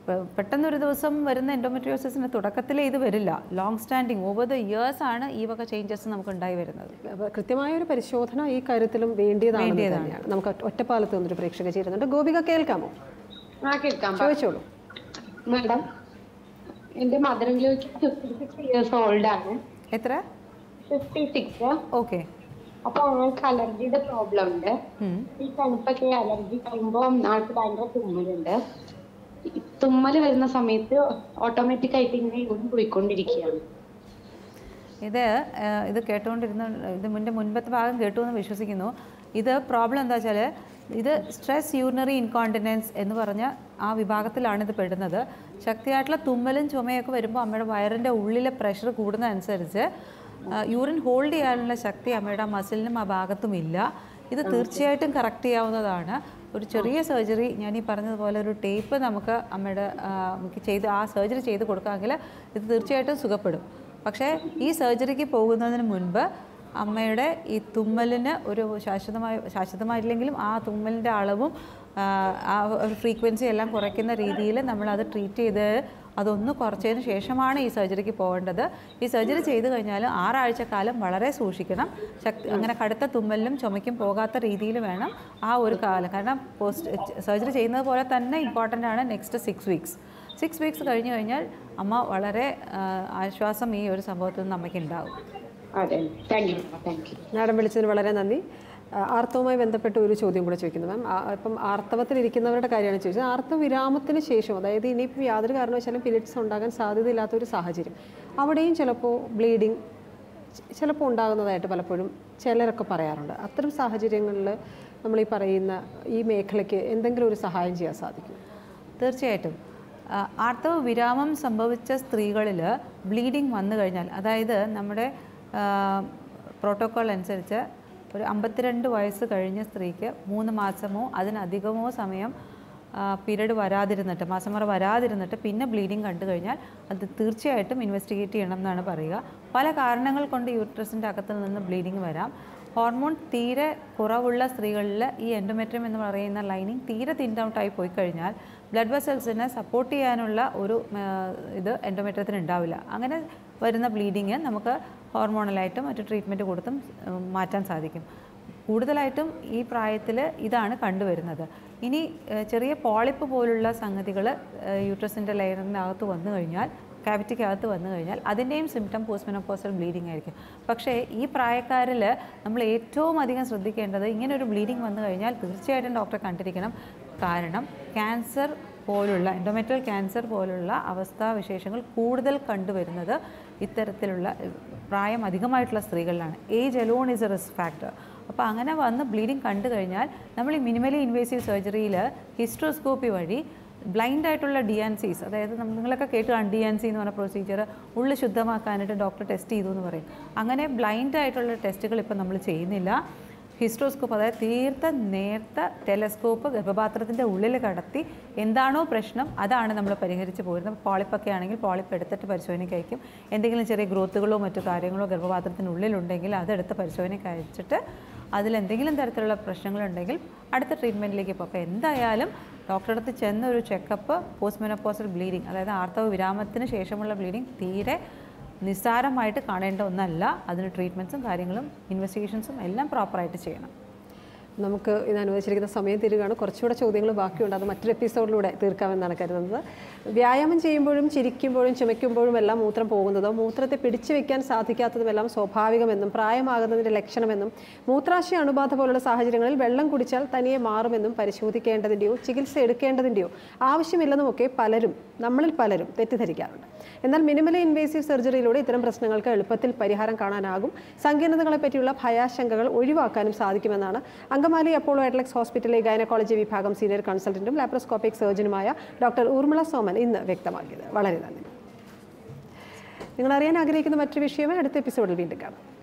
[SPEAKER 2] പെ- പെട്ടെന്നൊരു ദിവസം വരുന്ന എൻഡോമെട്രിയോസിന് തുടക്കത്തിലേ ഇത് വരില്ല long standing over the years ആണ് ഈ വക ചേഞ്ചസ് നമുക്ക് ഉണ്ടായി വരുന്നത്
[SPEAKER 1] അപ്പോൾ കൃത്യമായ ഒരു പരിശോധന ഈ കാര്യത്തിലും വേണ്ടിയതാണ് തന്നെയാണ് നമുക്ക് ഒറ്റ- ഒറ്റപ്പാലത്ത് നിന്നൊരു പ്രേക്ഷക ചേരുന്നുണ്ട് ഗോപിക കേൾക്കാമോ
[SPEAKER 6] ആ കേൾക്കാം
[SPEAKER 1] ചോദിച്ചോളൂ
[SPEAKER 6] മാഡം എന്റെ മദർ ഇൻലോയ്ക്ക് ഫിഫ്റ്റി സിക്സ് ഇയേഴ്സ് ഓൾഡ് ആണ്
[SPEAKER 2] എത്ര
[SPEAKER 6] ഫിഫ്റ്റി സിക്സ്
[SPEAKER 2] ഓക്കെ
[SPEAKER 6] അപ്പൊ ആൾക്ക് അലർജിയുടെ പ്രോബ്ലം ഉണ്ട് ഈ തണുപ്പൊക്കെ അലർജി കഴിയുമ്പോ ആൾക്ക് ഭയങ്കര തുമ്മലുണ്ട് ഈ തുമ്മല് വരുന്ന സമയത്ത് ഓട്ടോമാറ്റിക് ആയിട്ട് ഇങ്ങനെ യൂറിൻ പോയിക്കൊണ്ടിരിക്കുകയാണ്
[SPEAKER 2] ഇത് ആ, ഇത് കേട്ടുകൊണ്ടിരുന്ന ഇത് മുൻ്റെ മുൻപത്തെ ഭാഗം കേട്ടു എന്ന് വിശ്വസിക്കുന്നു ഇത് പ്രോബ്ലം എന്താ വെച്ചാൽ ഇത് സ്ട്രെസ് യൂറിനറി ഇൻകോണ്ടിനൻസ് എന്ന് പറഞ്ഞ ആ വിഭാഗത്തിലാണ് ഇത് പെടുന്നത് ശക്തിയായിട്ടുള്ള തുമ്മലും ചുമയൊക്കെ വരുമ്പോൾ അമ്മയുടെ വയറിൻ്റെ ഉള്ളിലെ പ്രഷർ കൂടുന്നതനുസരിച്ച് യൂറിൻ ഹോൾഡ് ചെയ്യാനുള്ള ശക്തി അമ്മയുടെ ആ മസിലിനും ആ ഭാഗത്തും ഇല്ല ഇത് തീർച്ചയായിട്ടും കറക്റ്റ് ചെയ്യാവുന്നതാണ് ഒരു ചെറിയ സർജറി ഞാൻ ഈ പറഞ്ഞതുപോലെ ഒരു ടേപ്പ് നമുക്ക് അമ്മയുടെ ആ, നമുക്ക് ചെയ്ത് ആ സർജറി ചെയ്ത് കൊടുക്കാമെങ്കിൽ ഇത് തീർച്ചയായിട്ടും സുഖപ്പെടും പക്ഷേ ഈ സർജറിക്ക് പോകുന്നതിന് മുൻപ് അമ്മയുടെ ഈ തുമ്മലിന് ഒരു ശാശ്വതമായ ശാശ്വതമായിട്ടില്ലെങ്കിലും ആ തുമ്മലിൻ്റെ അളവും ആ, ആ ഒരു ഫ്രീക്വൻസി എല്ലാം കുറയ്ക്കുന്ന രീതിയിൽ നമ്മളത് ട്രീറ്റ് ചെയ്ത് അതൊന്ന് കുറച്ചതിന് ശേഷമാണ് ഈ സർജറിക്ക് പോകേണ്ടത് ഈ സർജറി ചെയ്ത് കഴിഞ്ഞാൽ ആറാഴ്ച കാലം വളരെ സൂക്ഷിക്കണം ശക്തി അങ്ങനെ കടുത്ത തുമ്മലിനും ചുമയ്ക്കും പോകാത്ത രീതിയിൽ വേണം ആ ഒരു കാലം കാരണം പോസ്റ്റ് സർജറി ചെയ്യുന്നത് പോലെ തന്നെ ഇമ്പോർട്ടൻ്റ് ആണ് next six weeks six weeks കഴിഞ്ഞ് കഴിഞ്ഞാൽ അമ്മ വളരെ ആ, ആശ്വാസം ഈ ഒരു സംഭവത്തിൽ നിന്ന് അമ്മയ്ക്ക് ഉണ്ടാവും
[SPEAKER 6] അതെ thank you thank you
[SPEAKER 1] madam വിളിച്ചതിന് വളരെ നന്ദി ആ, ആർത്തവുമായി ബന്ധപ്പെട്ട ഒരു ചോദ്യം കൂടെ ചോദിക്കുന്നു മാം ആ, ഇപ്പം ആർത്തവത്തിലിരിക്കുന്നവരുടെ കാര്യമാണ് ചോദിച്ചത് ആർത്തവ വിരാമത്തിന് ശേഷം അതായത് ഇനിയിപ്പോൾ യാതൊരു കാരണവശാലും പീരിയഡ്സ് ഉണ്ടാകാൻ സാധ്യതയില്ലാത്ത ഒരു സാഹചര്യം അവിടെയും ചിലപ്പോൾ ബ്ലീഡിങ് ചിലപ്പോൾ ഉണ്ടാകുന്നതായിട്ട് പലപ്പോഴും ചിലരൊക്കെ പറയാറുണ്ട് അത്തരം സാഹചര്യങ്ങളിൽ നമ്മൾ ഈ പറയുന്ന ഈ മേഖലയ്ക്ക് എന്തെങ്കിലും ഒരു സഹായം ചെയ്യാൻ സാധിക്കും
[SPEAKER 2] തീർച്ചയായിട്ടും ആ, ആർത്തവ വിരാമം സംഭവിച്ച സ്ത്രീകളിൽ ബ്ലീഡിങ് വന്നു കഴിഞ്ഞാൽ അതായത് നമ്മുടെ പ്രോട്ടോക്കോൾ അനുസരിച്ച് ഒരു അമ്പത്തിരണ്ട് വയസ്സ് കഴിഞ്ഞ സ്ത്രീക്ക് മൂന്ന് മാസമോ അതിനധികമോ സമയം പീരീഡ് വരാതിരുന്നിട്ട് മാസമുറ വരാതിരുന്നിട്ട് പിന്നെ ബ്ലീഡിങ് കണ്ടു കഴിഞ്ഞാൽ അത് തീർച്ചയായിട്ടും ഇൻവെസ്റ്റിഗേറ്റ് ചെയ്യണം എന്നാണ് പറയുക പല കാരണങ്ങൾ കൊണ്ട് യൂട്രസിൻ്റെ അകത്ത് നിന്ന് ബ്ലീഡിങ് വരാം ഹോർമോൺ തീരെ കുറവുള്ള സ്ത്രീകളിൽ ഈ എൻഡോമെട്രിയം എന്ന് പറയുന്ന ലൈനിങ് തീരെ തിൻ ഔട്ടായി പോയി കഴിഞ്ഞാൽ ബ്ലഡ് വെസൽസിനെ സപ്പോർട്ട് ചെയ്യാനുള്ള ഒരു ആ, ഇത് എൻഡോമെട്രിയത്തിന് ഉണ്ടാവില്ല അങ്ങനെ വരുന്ന ബ്ലീഡിങ് നമുക്ക് ഹോർമോണലായിട്ടും മറ്റു ട്രീറ്റ്മെൻറ്റ് കൊടുത്തും ഉം, മാറ്റാൻ സാധിക്കും കൂടുതലായിട്ടും ഈ പ്രായത്തിൽ ഇതാണ് കണ്ടുവരുന്നത് ഇനി ഏഹ്, ചെറിയ പോളിപ്പ് പോലുള്ള സംഗതികൾ യൂട്രസിൻ്റെ ലെയറിൻ്റെ അകത്ത് വന്നു കഴിഞ്ഞാൽ കാവിറ്റിക്കകത്ത് വന്നു കഴിഞ്ഞാൽ അതിൻ്റെയും സിംറ്റം പോസ്റ്റ്മെനോപ്പോസൽ ബ്ലീഡിംഗ് ആയിരിക്കും പക്ഷേ ഈ പ്രായക്കാരിൽ നമ്മൾ ഏറ്റവും അധികം ശ്രദ്ധിക്കേണ്ടത് ഇങ്ങനെ ഒരു ബ്ലീഡിംഗ് വന്നു കഴിഞ്ഞാൽ തീർച്ചയായിട്ടും ഡോക്ടറെ കണ്ടിരിക്കണം കാരണം ക്യാൻസർ പോലുള്ള എൻഡോമെട്രൽ ക്യാൻസർ പോലുള്ള അവസ്ഥാവിശേഷങ്ങൾ കൂടുതൽ കണ്ടുവരുന്നത് ഇത്തരത്തിലുള്ള ഏഹ്, പ്രായം അധികമായിട്ടുള്ള സ്ത്രീകളിലാണ് age alone is a risk factor അപ്പോൾ അങ്ങനെ വന്ന് ബ്ലീഡിങ് കണ്ടു കഴിഞ്ഞാൽ നമ്മൾ ഈ മിനിമലി ഇൻവേസീവ് സർജറിയിൽ ഹിസ്ട്രോസ്കോപ്പി വഴി ബ്ലൈൻഡ് ആയിട്ടുള്ള ഡി ആൻ സീസ് അതായത് നമ്മൾ- നിങ്ങളൊക്കെ കേട്ട് കാണും ഡി ആൻ സി എന്ന് പറഞ്ഞ പ്രൊസീജിയർ ഉള്ളു ശുദ്ധമാക്കാനായിട്ട് ഡോക്ടർ ടെസ്റ്റ് ചെയ്തു എന്ന് പറയും അങ്ങനെ ബ്ലൈൻഡ് ആയിട്ടുള്ള ടെസ്റ്റുകൾ ഇപ്പം നമ്മൾ ചെയ്യുന്നില്ല ഹിസ്ട്രോസ്കോപ്പ് അതായത് തീർത്ത നേർത്ത ടെലസ്കോപ്പ് ഗർഭപാത്രത്തിൻ്റെ ഉള്ളിൽ കടത്തി എന്താണോ പ്രശ്നം അതാണ് നമ്മൾ പരിഹരിച്ച് പോരുന്നത് പോളിപ്പൊക്കെ ആണെങ്കിൽ പോളിപ്പ് എടുത്തിട്ട് പരിശോധനയ്ക്ക് അയക്കും എന്തെങ്കിലും ചെറിയ ഗ്രോത്തുകളോ മറ്റു കാര്യങ്ങളോ ഗർഭപാത്രത്തിനുള്ളിലുണ്ടെങ്കിൽ അതെടുത്ത് പരിശോധനയ്ക്ക് അയച്ചിട്ട് അതിലെന്തെങ്കിലും തരത്തിലുള്ള പ്രശ്നങ്ങളുണ്ടെങ്കിൽ അടുത്ത ട്രീറ്റ്മെൻറ്റിലേക്ക് പോകും അപ്പോൾ എന്തായാലും ഡോക്ടറെ അടുത്ത് ചെന്ന ഒരു ചെക്കപ്പ് പോസ്റ്റ് മെനപ്പോസൽ ബ്ലീഡിങ് അതായത് ആർത്തവ വിരാമത്തിന് ശേഷമുള്ള ബ്ലീഡിങ് തീരെ നിസ്സാരമായിട്ട് കാണേണ്ട ഒന്നല്ല അതിന് ട്രീറ്റ്മെൻറ്റ്സും കാര്യങ്ങളും ഇൻവെസ്റ്റിഗേഷൻസും എല്ലാം പ്രോപ്പറായിട്ട് ചെയ്യണം
[SPEAKER 1] നമുക്ക് ഇത് അനുവദിച്ചിരിക്കുന്ന സമയം തീരുകയാണ് കുറച്ചുകൂടെ ചോദ്യങ്ങൾ ബാക്കിയുണ്ട് അത് മറ്റൊരു എപ്പിസോഡിലൂടെ തീർക്കാമെന്നാണ് കരുതുന്നത് വ്യായാമം ചെയ്യുമ്പോഴും ചിരിക്കുമ്പോഴും ചുമയ്ക്കുമ്പോഴും എല്ലാം മൂത്രം പോകുന്നതോ മൂത്രത്തെ പിടിച്ചു വെക്കാൻ സാധിക്കാത്തതുമെല്ലാം സ്വാഭാവികമെന്നും പ്രായമാകുന്നതിൻ്റെ ലക്ഷണമെന്നും മൂത്രാശയ അണുബാധ പോലുള്ള സാഹചര്യങ്ങളിൽ വെള്ളം കുടിച്ചാൽ തനിയെ മാറുമെന്നും പരിശോധിക്കേണ്ടതിൻ്റെയോ ചികിത്സ എടുക്കേണ്ടതിൻ്റെയോ ആവശ്യമില്ലെന്നുമൊക്കെ പലരും നമ്മളിൽ പലരും തെറ്റിദ്ധരിക്കാറുണ്ട് എന്നാൽ മിനിമലി ഇൻവേസീവ് സർജറിയിലൂടെ ഇത്തരം പ്രശ്നങ്ങൾക്ക് എളുപ്പത്തിൽ പരിഹാരം കാണാനാകും സങ്കീർണതകളെ പറ്റിയുള്ള ഭയാശങ്കകൾ ഒഴിവാക്കാനും സാധിക്കുമെന്നാണ് അങ്കമാലി അപ്പോളോ അറ്റ്ലക്സ് ഹോസ്പിറ്റലിലെ ഗൈനക്കോളജി വിഭാഗം സീനിയർ കൺസൾട്ടന്റും ലാപ്രോസ്കോപ്പിക് സർജനുമായ ഡോക്ടർ ഊർമിള സോമൻ ഇന്ന് വ്യക്തമാക്കിയത് വളരെ നന്ദി നിങ്ങൾ അറിയാൻ ആഗ്രഹിക്കുന്ന മറ്റൊരു വിഷയമായി അടുത്ത എപ്പിസോഡിൽ വീണ്ടും കാണാം